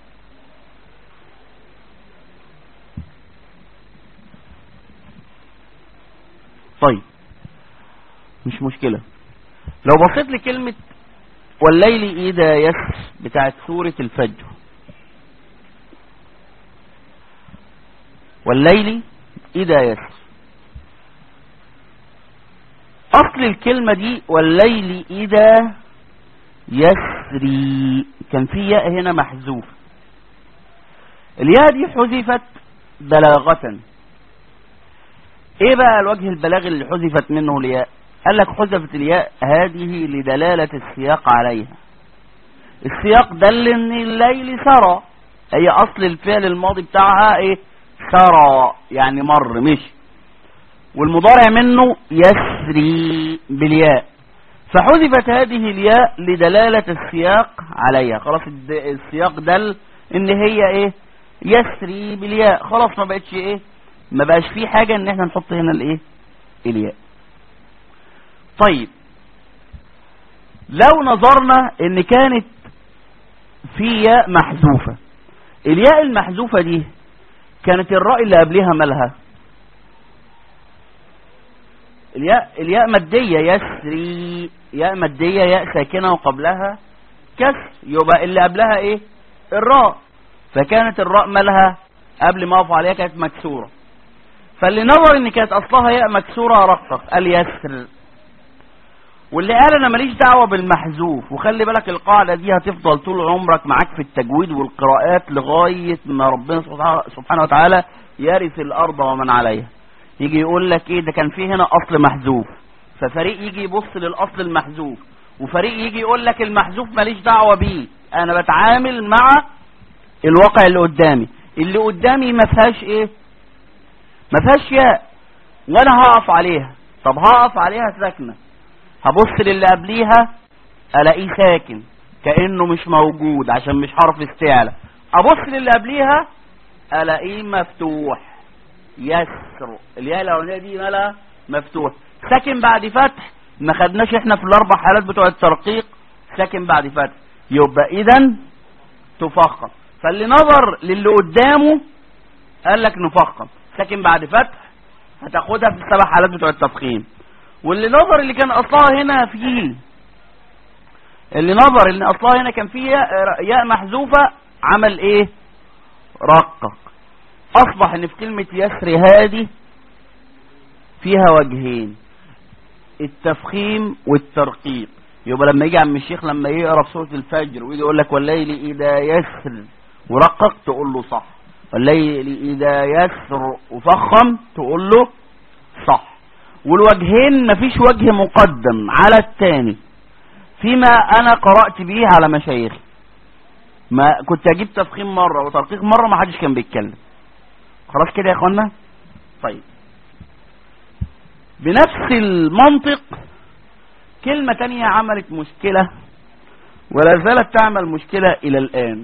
طيب مش مشكلة لو بصيت لكلمة والليل إذا يسر بتاعت سورة الفجر والليل إذا يسر أصل الكلمة دي والليل إذا يسري كان في ياء هنا محذوف الياء دي حذفت بلاغة ايه بقى الوجه البلاغي اللي حذفت منه الياء قال لك حذفت الياء هذه لدلالة السياق عليها السياق دل ان الليل سرى هي اصل الفعل الماضي بتاعها ايه سرى يعني مر مشي والمضارع منه يسري بالياء فحذفت هذه الياء لدلالة السياق عليها خلاص السياق دل ان هي ايه يسري بالياء خلاص ما بقتش ايه ما بقاش فيه حاجة ان احنا نحط هنا الايه الياء طيب لو نظرنا ان كانت في ياء محذوفة الياء المحذوفة دي كانت الراء اللي قبلها مالها الياء الياء مادية يسري ياء مادية ياء ساكنة وقبلها كسر يبقى اللي قبلها ايه الراء فكانت الراء مالها قبل ما اقف عليها كانت مكسورة فاللي نظر ان كانت اصلها ياء مكسورة رقق قال يسر واللي قال انا ماليش دعوة بالمحذوف وخلي بالك القاعدة دي هتفضل طول عمرك معاك في التجويد والقراءات لغاية ما ربنا سبحانه وتعالى يرث الارض ومن عليها يجي يقول لك ايه ده كان فيه هنا اصل محذوف ففريق يجي يبص للاصل المحذوف وفريق يجي يقول لك المحذوف ماليش دعوة بيه انا بتعامل مع الواقع اللي قدامي اللي قدامي ما فيهاش ايه ما فيهاش ياء وانا هقف عليها طب هقف عليها ساكنه هبص للي قبليها الاقيه ساكن كانه مش موجود عشان مش حرف استعلى ابص للي قبليها الاقيه مفتوح يسر الياء الاولانيه دي مالها مفتوح ساكن بعد فتح ما خدناش احنا في الاربع حالات بتوع الترقيق ساكن بعد فتح يبقى اذا تفخم فاللي نظر للي قدامه قال لك نفخم ساكن بعد فتح هتاخدها في السبع حالات بتوع التفخيم واللي نظر اللي كان اصلها هنا فيه اللي نظر ان اصلها هنا كان فيه ياء محذوفة عمل ايه رقق اصبح ان في كلمة يسر هذه فيها وجهين التفخيم والترقيق يبقى لما يجي عم الشيخ لما يقرا في سوره الفجر ويجي يقول لك والليل اذا يسر ورقق تقول له صح والليل اذا يسر وفخم تقول له صح والوجهين مفيش وجه مقدم على الثاني فيما انا قرأت به على مشايخي ما كنت اجيب تفخيم مرة وترقيق مرة ما حدش كان بيتكلم خلاص كده يا اخوانا طيب بنفس المنطق كلمة تانية عملت مشكلة ولا زالت تعمل مشكلة الى الان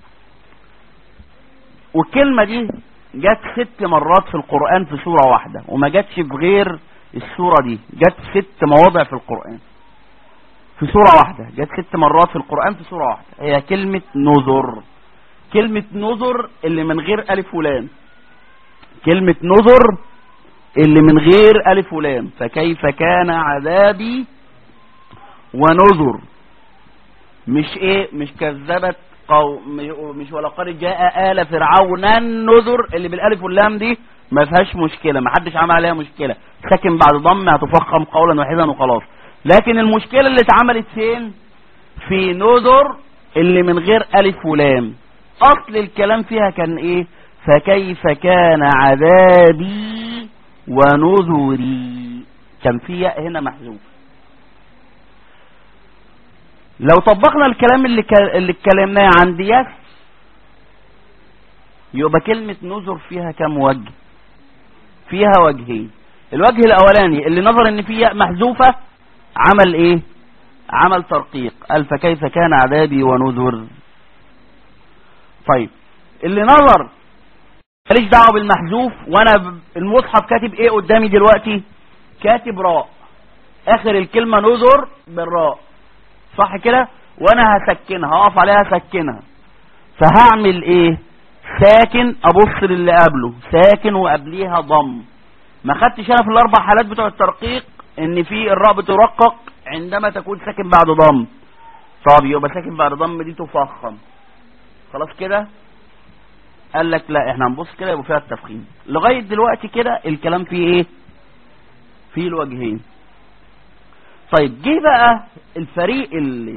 والكلمة دي جت ست مرات في القرآن في سورة واحدة وما جاتش في غير السورة دي جت ست مواضع في القرآن في سورة واحدة جت ست مرات في القرآن في سورة واحدة هي كلمة نذر كلمة نذر اللي من غير ألف ولام كلمة نذر اللي من غير ألف ولام فكيف كان عذابي ونذر مش ايه مش كذبت قوم مش ولقد جاء آل فرعون النذر اللي بالالف واللام دي ما فيهاش مشكلة ما حدش عمل عليها مشكلة ساكن بعد ضم هتفخم قولا واحدا وخلاص لكن المشكلة اللي اتعملت فين في نذر اللي من غير ألف ولام أصل الكلام فيها كان إيه فكيف كان عذابي ونذري كان في ياء هنا محذوف لو طبقنا الكلام اللي اللي اتكلمناه عند يس يبقى كلمة نذر فيها كم وجه فيها وجهين الوجه الاولاني اللي نظر ان في ياء محذوفة عمل ايه عمل ترقيق قال فكيف كان عذابي ونذر طيب اللي نظر ماليش دعوه بالمحذوف وانا المصحف كاتب ايه قدامي دلوقتي كاتب راء اخر الكلمه نذر بالراء صح كده وانا هسكنها هقف عليها اسكنها فهعمل ايه ساكن ابص للي قبله ساكن وقبليها ضم ما خدتش انا في الاربع حالات بتوع الترقيق ان في الراء بترقق عندما تكون ساكن بعد ضم طب يبقى ساكن بعد ضم دي تفخم خلاص كده قال لك لا احنا هنبص كده يبقى فيها التفخيم لغايه دلوقتي كده الكلام فيه ايه فيه الوجهين طيب جه بقى الفريق اللي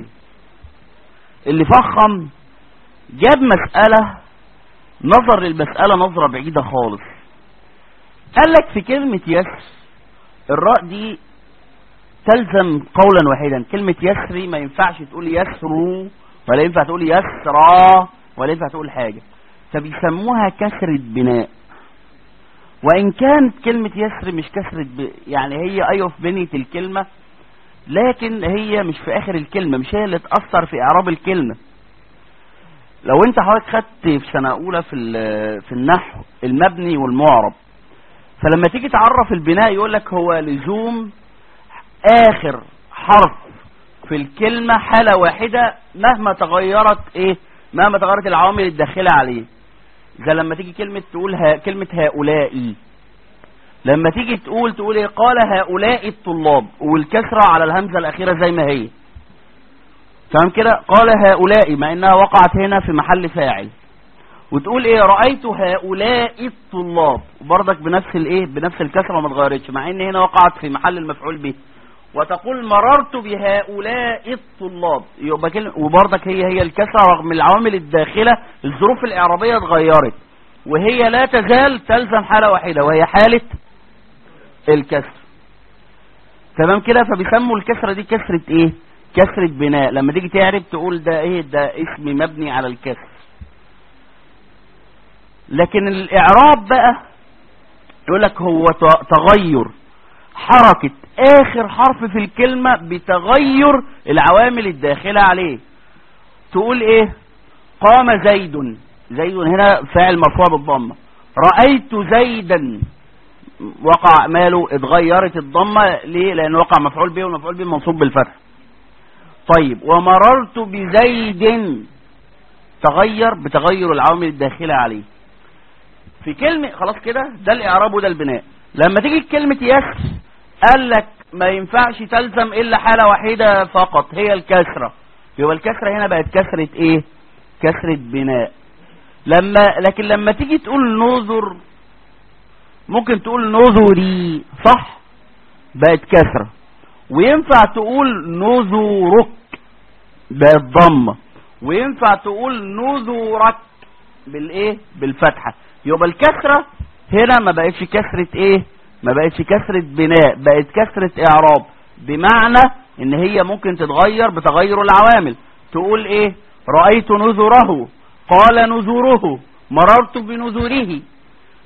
اللي فخم جاب مسألة نظر للمسألة نظرة بعيدة خالص قال لك في كلمة يس الراء دي تلزم قولا واحدا كلمة يسري ما ينفعش تقول يسرو ولا ينفع تقول يسرى ولا ينفع تقول حاجة فبيسموها كسرة بناء وإن كانت كلمة يسري مش كسرة ب... يعني هي أيوة في بنية الكلمة لكن هي مش في آخر الكلمة مش هي اللي تأثر في إعراب الكلمة لو انت حضرتك خدت في سنة أولى في, في النحو المبني والمعرب فلما تيجي تعرف البناء يقول لك هو لزوم آخر حرف في الكلمة حالة واحدة مهما تغيرت ايه مهما تغيرت العوامل الداخلة عليه زي لما تيجي كلمة تقول ها كلمة هؤلاء لما تيجي تقول تقول ايه قال هؤلاء الطلاب والكسرة على الهمزة الأخيرة زي ما هي تمام كده قال هؤلاء مع انها وقعت هنا في محل فاعل وتقول ايه رأيت هؤلاء الطلاب وبرضك بنفس الايه بنفس الكسرة ما اتغيرتش مع ان هنا وقعت في محل المفعول به وتقول مررت بهؤلاء الطلاب يبقى كلمة وبرضك هي هي الكسرة رغم العوامل الداخلة الظروف الإعرابية اتغيرت وهي لا تزال تلزم حالة واحدة وهي حالة الكسر تمام كده فبيسموا الكسرة دي كسرة ايه كسرة بناء لما تيجي تعرف تقول ده ايه ده اسم مبني على الكسر لكن الاعراب بقى يقول لك هو تغير حركة اخر حرف في الكلمة بتغير العوامل الداخلة عليه تقول ايه قام زيد زيد هنا فاعل مرفوع بالضمة رأيت زيدا وقع ماله اتغيرت الضمة ليه لان وقع مفعول به والمفعول به منصوب بالفتح طيب ومررت بزيد تغير بتغير العوامل الداخلة عليه في كلمة خلاص كده ده الاعراب وده البناء لما تيجي كلمة يس قال لك ما ينفعش تلزم الا حالة وحيدة فقط هي الكسرة يبقى الكسرة هنا بقت كسرة ايه كسرة بناء لما لكن لما تيجي تقول نذر ممكن تقول نذري صح بقت كسرة وينفع تقول نذرك بقت ضمة وينفع تقول نذرك بالايه بالفتحة يبقى الكسرة هنا ما بقتش كسرة ايه ما بقتش كسرة بناء بقت كسرة اعراب بمعنى ان هي ممكن تتغير بتغير العوامل تقول ايه رأيت نذره قال نذره مررت بنذره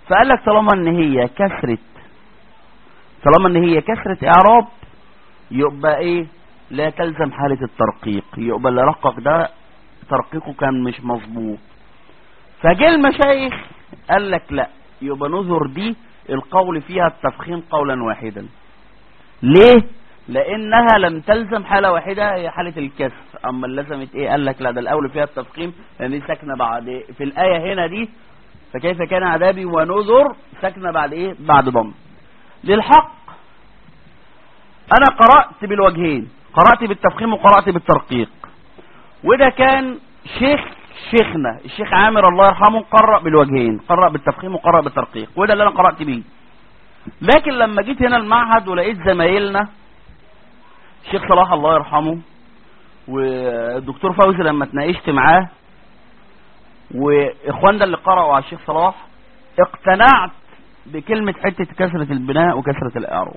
فقال لك طالما ان هي كسرة طالما ان هي كسرة اعراب يبقى ايه لا تلزم حالة الترقيق يبقى اللي رقق ده ترقيقه كان مش مظبوط فجاء المشايخ قال لك لا يبقى نذر دي القول فيها التفخيم قولا واحدا ليه لانها لم تلزم حالة واحدة هي حالة الكسر اما اللي لزمت ايه قال لك لا ده الاول فيها التفخيم لان دي ساكنة بعد إيه؟ في الاية هنا دي فكيف كان عذابي ونذر ساكنة بعد ايه بعد ضم للحق انا قرأت بالوجهين قرأت بالتفخيم وقرأت بالترقيق وده كان شيخ شيخنا الشيخ عامر الله يرحمه قرأ بالوجهين قرأ بالتفخيم وقرأ بالترقيق وده اللي انا قرأت بيه لكن لما جيت هنا المعهد ولقيت زمايلنا الشيخ صلاح الله يرحمه والدكتور فوزي لما اتناقشت معاه واخواننا اللي قرأوا على الشيخ صلاح اقتنعت بكلمة حتة كسرة البناء وكسرة الاعراب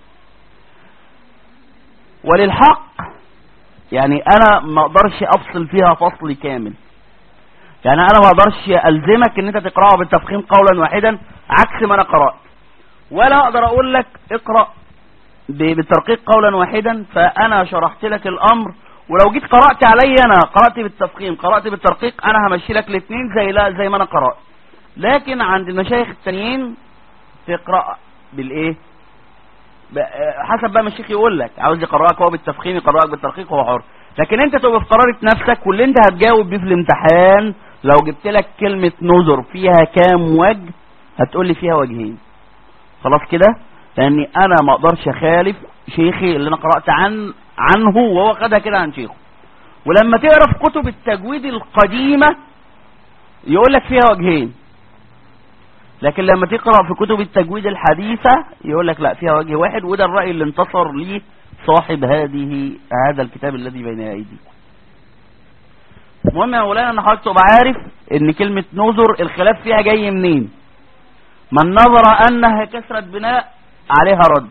وللحق يعني انا ما اقدرش افصل فيها فصل كامل يعني انا ما اقدرش الزمك ان انت تقرأها بالتفخيم قولا واحدا عكس ما انا قرأت ولا اقدر اقول لك اقرأ بالترقيق قولا واحدا فانا شرحت لك الامر ولو جيت قرأت علي انا قرأت بالتفخيم قرأت بالترقيق انا همشي لك الاثنين زي لا زي ما انا قرأت لكن عند المشايخ التانيين تقرأ بالايه حسب بقى ما الشيخ يقول لك عاوز يقرأك هو بالتفخيم يقرأك بالترقيق هو حر لكن انت تبقى في قرارة نفسك واللي انت هتجاوب بيه في الامتحان لو جبت لك كلمة نذر فيها كام وجه هتقول لي فيها وجهين خلاص كده لاني انا ما اقدرش اخالف شيخي اللي انا قرأت عن عنه وهو خدها كده عن شيخه ولما تقرا في كتب التجويد القديمة يقول لك فيها وجهين لكن لما تقرأ في كتب التجويد الحديثة يقول لك لا فيها وجه واحد وده الرأي اللي انتصر ليه صاحب هذه هذا الكتاب الذي بين ايديكم المهم يا مولانا ان حضرتك تبقى عارف ان كلمة نذر الخلاف فيها جاي منين من نظر انها كسرة بناء عليها رد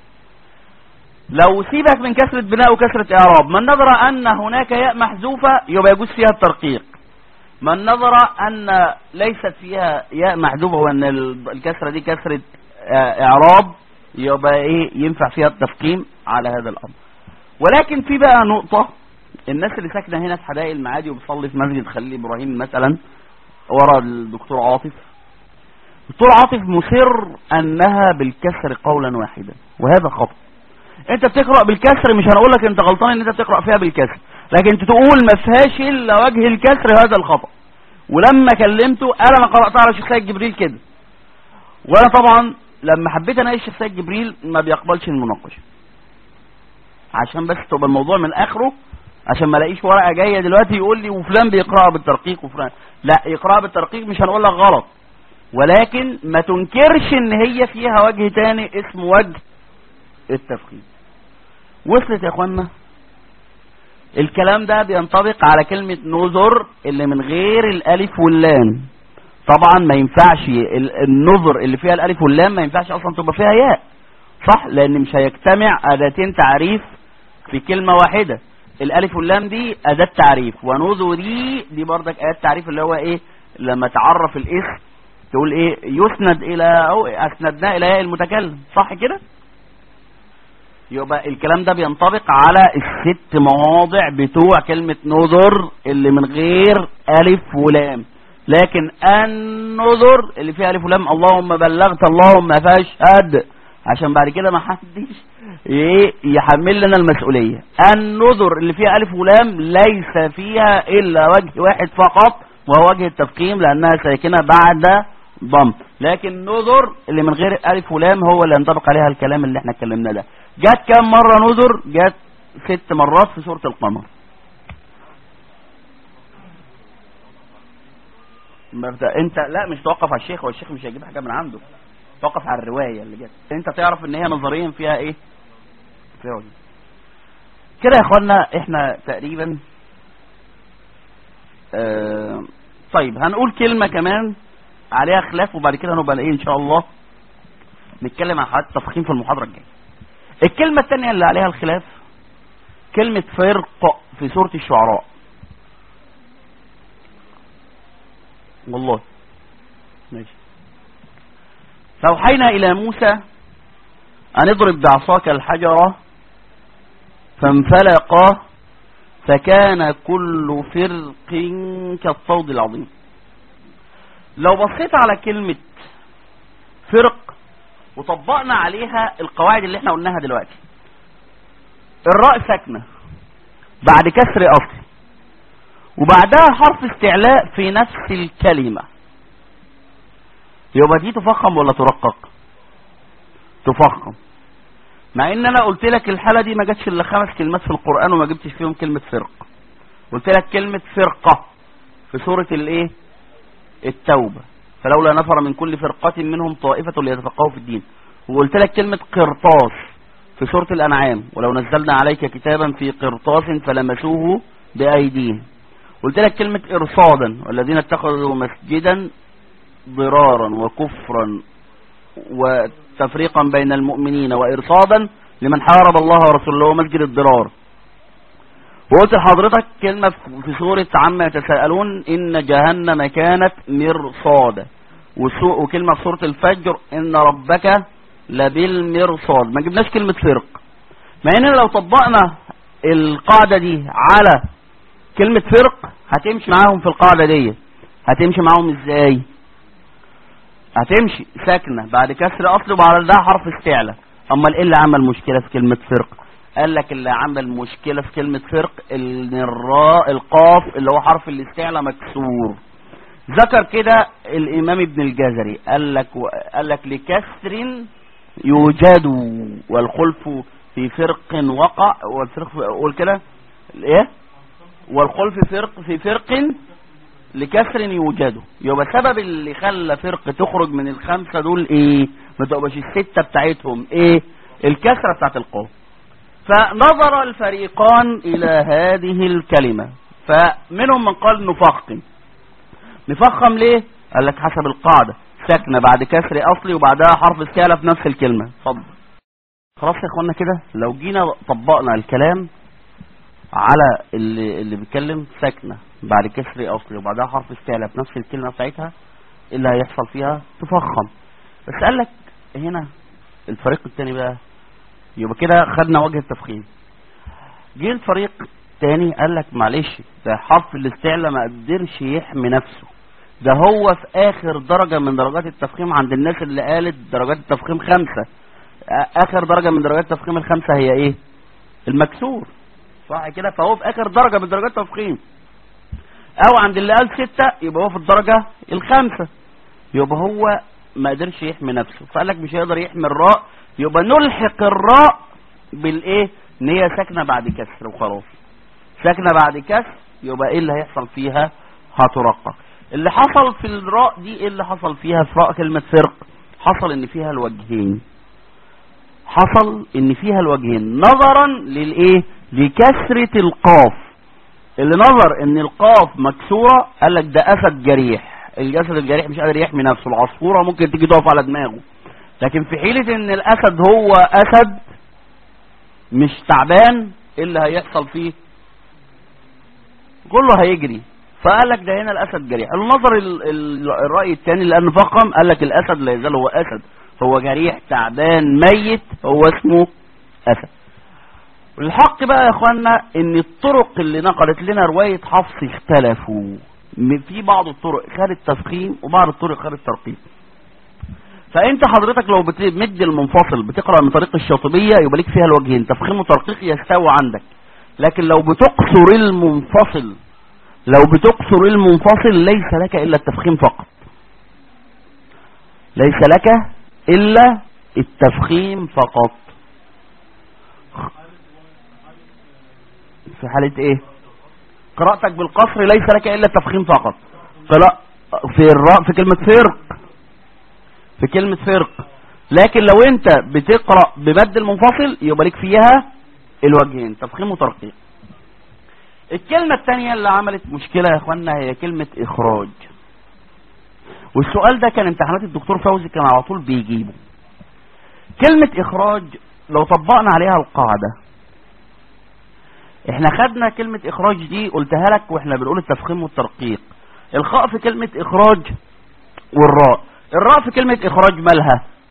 لو سيبك من كسرة بناء وكسرة اعراب من نظر ان هناك ياء محذوفة يبقى يجوز فيها الترقيق من نظر ان ليست فيها ياء محذوفة وان الكسرة دي كسرة اعراب يبقى ايه ينفع فيها التفقيم على هذا الامر ولكن في بقى نقطة الناس اللي ساكنة هنا في حدائق المعادي وبتصلي في مسجد خليل ابراهيم مثلا ورا الدكتور عاطف الدكتور عاطف مصر انها بالكسر قولا واحدا وهذا خطأ انت بتقرأ بالكسر مش هنقول لك انت غلطان ان انت بتقرأ فيها بالكسر لكن انت تقول ما فيهاش الا وجه الكسر هذا الخطأ ولما كلمته قال انا قرأتها على شيخ سيد جبريل كده وانا طبعا لما حبيت اناقش الشيخ سيد جبريل ما بيقبلش المناقشه عشان بس تبقى الموضوع من اخره عشان ما الاقيش ورقه جايه دلوقتي يقول لي وفلان بيقراها بالترقيق وفلان لا يقراها بالترقيق مش هنقول لك غلط ولكن ما تنكرش ان هي فيها وجه تاني اسمه وجه التفخيم وصلت يا اخوانا الكلام ده بينطبق على كلمة نذر اللي من غير الالف واللام طبعا ما ينفعش النذر اللي فيها الالف واللام ما ينفعش اصلا تبقى فيها ياء صح لان مش هيجتمع اداتين تعريف في كلمة واحدة الالف واللام دي اداة تعريف ونذر دي دي برضك اداة تعريف اللي هو ايه لما تعرف الاسم تقول ايه يسند الى او اسندناه الى ياء المتكلم صح كده يبقى الكلام ده بينطبق على الست مواضع بتوع كلمة نذر اللي من غير ألف ولام لكن النذر اللي فيها ألف ولام اللهم بلغت اللهم فاشهد عشان بعد كده ما حدش يحمل لنا المسؤولية النذر اللي فيها ألف ولام ليس فيها إلا وجه واحد فقط وهو وجه التفخيم لأنها ساكنة بعد ضم لكن نذر اللي من غير ألف ولام هو اللي ينطبق عليها الكلام اللي احنا اتكلمنا ده جت كام مرة نذر جت ست مرات في سورة القمر انت لا مش توقف على الشيخ والشيخ مش هيجيب حاجة من عنده توقف على الرواية اللي جت انت تعرف ان هي نظريا فيها ايه فيها وجه كده يا اخوانا احنا تقريبا اه طيب هنقول كلمة كمان عليها خلاف وبعد كده هنبقى ايه ان شاء الله نتكلم عن حالات التفخيم في المحاضرة الجاية الكلمة الثانية اللي عليها الخلاف كلمة فرق في سورة الشعراء والله ماشي فأوحينا إلى موسى أن اضرب بعصاك الحجرة فانفلق فكان كل فرق كالصود العظيم لو بصيت على كلمة فرق وطبقنا عليها القواعد اللي احنا قلناها دلوقتي الراء ساكنة بعد كسر أصل وبعدها حرف استعلاء في نفس الكلمة يبقى دي تفخم ولا ترقق تفخم مع ان انا قلت لك الحالة دي ما جاتش الا خمس كلمات في القرآن وما جبتش فيهم كلمة فرق قلت لك كلمة فرقة في سورة الايه التوبة فلولا نفر من كل فرقة منهم طائفة ليتفقهوا في الدين وقلت لك كلمة قرطاس في سورة الأنعام ولو نزلنا عليك كتابا في قرطاس فلمسوه بأيديهم قلت لك كلمة إرصادا والذين اتخذوا مسجدا ضرارا وكفرا وتفريقا بين المؤمنين وإرصادا لمن حارب الله ورسوله مسجد الضرار وقلت لحضرتك كلمة في سورة عما يتساءلون إن جهنم كانت مرصادا وكلمة في سورة الفجر إن ربك لبالمرصاد ما جبناش كلمة فرق مع إن لو طبقنا القاعدة دي على كلمة فرق هتمشي معاهم في القاعدة دي هتمشي معاهم ازاي هتمشي ساكنة بعد كسر اصل وبعد ده حرف استعلى اما ايه اللي عمل مشكلة في كلمة فرق قال لك اللي عمل مشكلة في كلمة فرق ان الراء القاف اللي هو حرف الاستعلى مكسور ذكر كده الامام ابن الجزري قال لك و... قال لك لكسر يوجد والخلف في فرق وقع والفرق قول كده ايه والخلف فرق في فرق لكسر يوجد يبقى سبب اللي خلى فرق تخرج من الخمسة دول ايه ما تبقاش الستة بتاعتهم ايه الكسرة بتاعت القوم فنظر الفريقان الى هذه الكلمة فمنهم من قال نفخم نفخم ليه قال لك حسب القاعدة ساكنة بعد كسر اصلي وبعدها حرف استعلى في نفس الكلمة اتفضل خلاص يا اخوانا كده لو جينا طبقنا الكلام على اللي اللي بيتكلم ساكنه بعد كسر اصلي وبعدها حرف استعلاء في نفس الكلمه بتاعتها اللي هيحصل فيها تفخم بس قال لك هنا الفريق الثاني بقى يبقى كده خدنا وجه التفخيم جه الفريق الثاني قال لك معلش ده حرف الاستعلاء ما قدرش يحمي نفسه ده هو في اخر درجه من درجات التفخيم عند الناس اللي قالت درجات التفخيم خمسه اخر درجه من درجات التفخيم الخمسه هي ايه المكسور صح كده فهو في اخر درجة من درجات التفخيم او عند اللي قال ستة يبقى هو في الدرجة الخامسة يبقى هو ما قدرش يحمي نفسه فقال لك مش هيقدر يحمي الراء يبقى نلحق الراء بالايه ان هي ساكنه بعد كسر وخلاص ساكنه بعد كسر يبقى ايه اللي هيحصل فيها هترقق اللي حصل في الراء دي ايه اللي حصل فيها في راء كلمه فرق حصل ان فيها الوجهين حصل ان فيها الوجهين نظرا للايه لكسرة القاف اللي نظر ان القاف مكسورة قال لك ده اسد جريح الجسد الجريح مش قادر يحمي نفسه العصفورة ممكن تيجي تقف على دماغه لكن في حيلة ان الاسد هو اسد مش تعبان ايه اللي هيحصل فيه كله هيجري فقال لك ده هنا الاسد جريح النظر الرأي الثاني لان فخم قال لك الاسد لا يزال هو اسد هو جريح تعبان ميت هو اسمه اسد الحق بقى يا اخوانا ان الطرق اللي نقلت لنا رواية حفص اختلفوا في بعض الطرق خد التفخيم وبعض الطرق خد الترقيم فانت حضرتك لو بتمد المنفصل بتقرأ من طريق الشاطبية يبقى ليك فيها الوجهين تفخيم وترقيق يستوى عندك لكن لو بتقصر المنفصل لو بتقصر المنفصل ليس لك الا التفخيم فقط ليس لك الا التفخيم فقط في حالة ايه قراءتك بالقصر ليس لك الا التفخيم فقط فلا في الراء في كلمة فرق في كلمة فرق لكن لو انت بتقرأ بمد المنفصل يبقى لك فيها الوجهين تفخيم وترقيق الكلمة الثانية اللي عملت مشكلة يا اخوانا هي كلمة اخراج والسؤال ده كان امتحانات الدكتور فوزي كان على طول بيجيبه كلمة اخراج لو طبقنا عليها القاعدة احنا خدنا كلمة اخراج دي قلتها لك واحنا بنقول التفخيم والترقيق الخاء في كلمة اخراج والراء الراء في كلمة اخراج مالها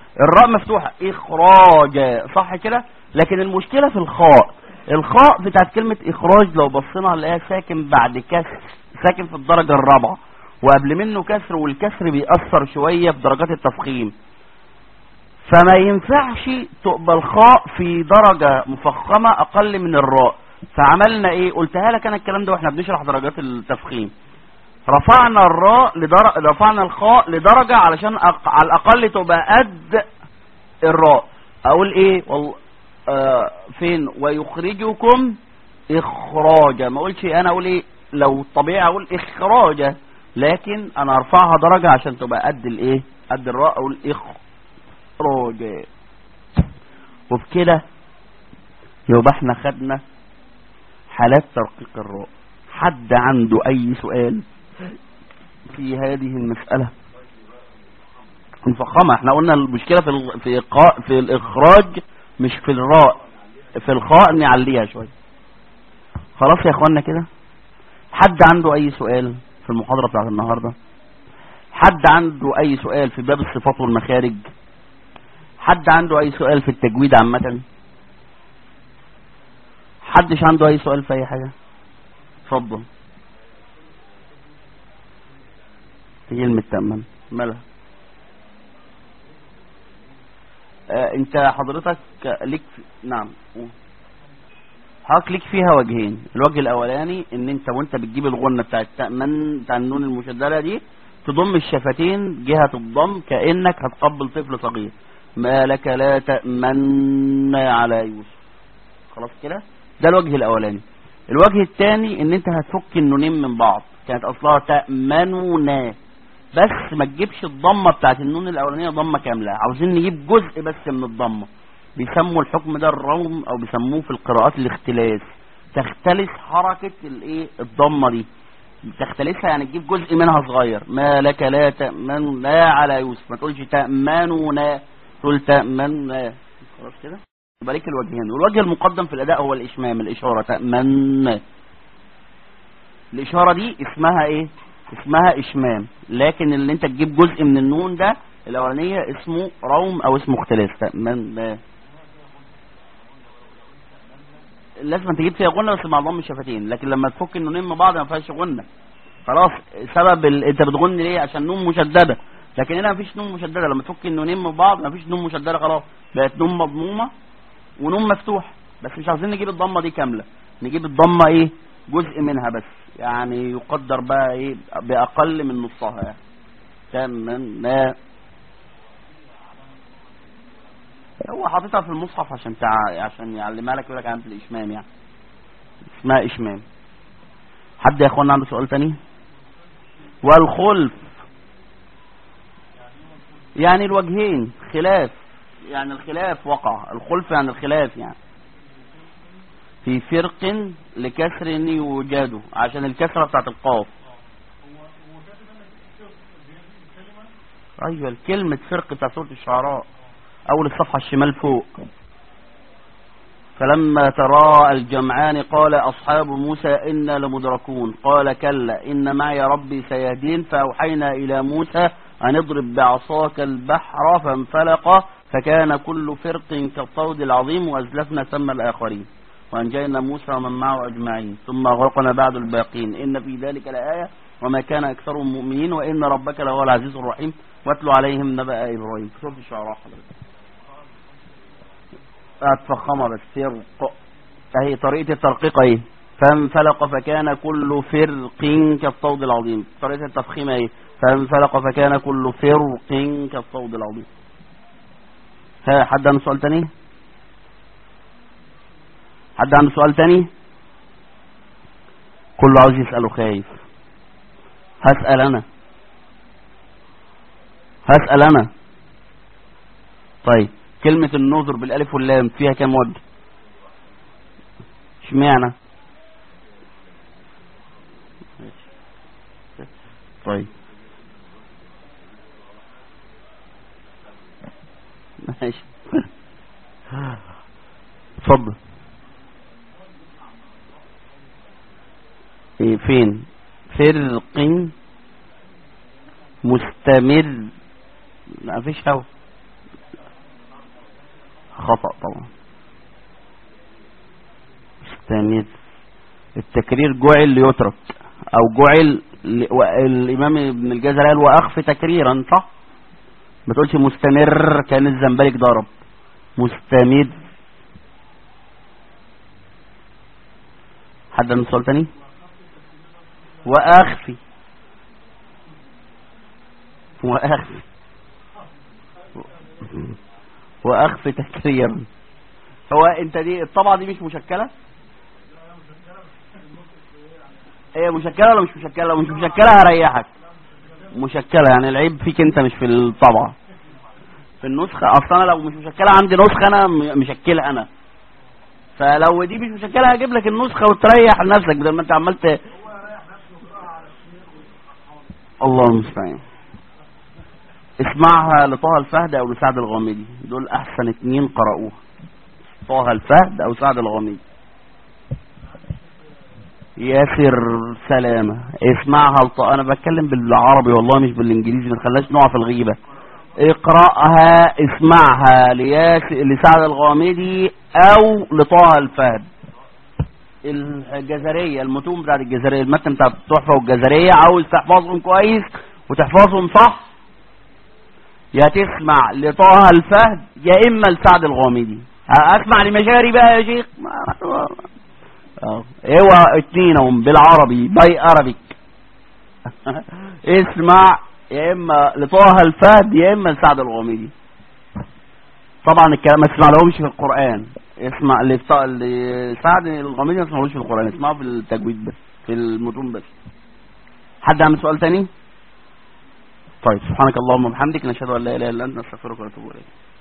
الراء مفتوحة اخراج صح كده لكن المشكلة في الخاء الخاء بتاعت كلمة اخراج لو بصينا هنلاقيها ساكن بعد كسر ساكن في الدرجة الرابعة وقبل منه كسر والكسر بيأثر شوية في درجات التفخيم فما ينفعش تقبل الخاء في درجة مفخمة اقل من الراء فعملنا ايه قلتها لك انا الكلام ده واحنا بنشرح درجات التفخيم رفعنا الراء لدرجة رفعنا الخاء لدرجة علشان أق... على الاقل تبقى قد الراء اقول ايه والله آه فين ويخرجكم اخراجا ما اقولش انا اقول ايه لو طبيعي اقول اخراجا لكن انا ارفعها درجة عشان تبقى قد الايه قد الراء اقول اخراجا وبكده يبقى احنا خدنا حالات ترقيق الراء حد عنده اي سؤال في هذه المسألة مفخمة احنا قلنا المشكلة في ال... في إقاء في الاخراج مش في الراء في الخاء نعليها شوية خلاص يا اخوانا كده حد عنده اي سؤال في المحاضرة بتاعت النهاردة حد عنده اي سؤال في باب الصفات والمخارج حد عنده اي سؤال في التجويد عامة حدش عنده اي سؤال في اي حاجة اتفضل كلمة تأمن مالها آه انت حضرتك ليك في... نعم حضرتك ليك فيها وجهين الوجه الاولاني ان انت وانت بتجيب الغنة بتاع التأمن بتاع النون المشددة دي تضم الشفتين جهة الضم كأنك هتقبل طفل صغير ما لك لا تأمن على يوسف خلاص كده ده الوجه الاولاني الوجه الثاني ان انت هتفك النونين من بعض كانت اصلها تأمنونا بس ما تجيبش الضمة بتاعت النون الاولانية ضمة كاملة عاوزين نجيب جزء بس من الضمة بيسموا الحكم ده الروم او بيسموه في القراءات الاختلاس تختلس حركة الايه الضمة دي تختلسها يعني تجيب جزء منها صغير ما لك لا تأمن لا على يوسف ما تقولش تأمنونا تقول تأمننا خلاص كده يبقى ليك الوجهين والوجه المقدم في الاداء هو الاشمام الاشارة تأمن الاشارة دي اسمها ايه اسمها اشمام لكن اللي انت تجيب جزء من النون ده الاولانية اسمه روم او اسمه اختلاف تأمن لازم تجيب فيها غنة بس مع ضم الشفتين لكن لما تفك النونين من بعض ما فيهاش غنة خلاص سبب ال... انت بتغن ليه عشان نون مشددة لكن هنا مفيش نون مشددة لما تفك النونين من بعض مفيش نون مشددة خلاص بقت نون مضمومة ونون مفتوح بس مش عايزين نجيب الضمة دي كاملة نجيب الضمة ايه جزء منها بس يعني يقدر بقى ايه باقل من نصها يعني تمام هو حاططها في المصحف عشان تع... عشان يعلمها لك يقول لك عن الاشمام يعني اسمها اشمام حد يا اخوانا عنده سؤال تاني والخلف يعني الوجهين خلاف يعني الخلاف وقع الخلف يعني الخلاف يعني في فرق لكسر يوجد عشان الكسرة بتاعت القاف ايوه الكلمة فرق بتاع سورة الشعراء اول الصفحة الشمال فوق فلما تراءى الجمعان قال أصحاب موسى إنا لمدركون قال كلا إن معي ربي سيهدين فأوحينا إلى موسى أن اضرب بعصاك البحر فانفلق فكان كل فرق كالطود العظيم وأزلفنا ثم الآخرين وأنجينا موسى ومن معه أجمعين ثم أغرقنا بعد الباقين إن في ذلك لآية وما كان أكثرهم مؤمنين وإن ربك لهو العزيز الرحيم واتلو عليهم نبأ إبراهيم في سورة الشعراء حضرتك هتفخمها بس فرق اهي طريقة الترقيق اهي فانفلق فكان كل فرق كالصوت العظيم طريقة التفخيم اهي فانفلق فكان كل فرق كالصوت العظيم ها حد عنده سؤال تاني حد عنده سؤال تاني كله عاوز يسأله خايف هسأل انا هسأل انا طيب كلمة النظر بالالف واللام فيها كام وجه اشمعنى طيب ماشي اتفضل إيه فين فرق مستمر ما فيش هوا خطأ طبعا مستمد التكرير جعل ليترك او جعل الامام ابن الجزر قال واخف تكريرا صح ما تقولش مستمر كان الزنبلك ضرب مستمد حد من سؤال تاني واخفي واخفي واخفي تكريرا هو انت دي الطبعة دي مش مشكلة هي مشكلة ولا مش مشكلة لو مش مشكلة هريحك مشكلة يعني العيب فيك انت مش في الطبعة في النسخة اصلا انا لو مش مشكلة عندي نسخة انا مشكلة انا فلو دي مش مشكلة هجيب لك النسخة وتريح نفسك بدل ما انت عملت الله المستعان اسمعها لطه الفهد او لسعد الغامدي دول احسن اتنين قرأوها طه الفهد او سعد الغامدي ياسر سلامة اسمعها لط... انا بتكلم بالعربي والله مش بالانجليزي ما تخليش نقع في الغيبة اقرأها اسمعها لياسر لسعد الغامدي او لطه الفهد الجزرية المتون بتاعت الجزرية المتن بتاع التحفة والجزرية عاوز تحفظهم كويس وتحفظهم صح يا تسمع لطه الفهد يا اما لسعد الغامدي اسمع لمجاري بقى يا شيخ ايوه اتنينهم بالعربي باي ارابيك اسمع يا اما لطه الفهد يا اما لسعد الغامدي طبعا الكلام ما تسمع لهمش في القرآن اسمع لسعد الغامدي ما تسمعلوش في القرآن اسمعه في التجويد بس في المتون بس حد عامل سؤال تاني طيب سبحانك اللهم وبحمدك نشهد ان لا اله الا انت نستغفرك ونتوب اليك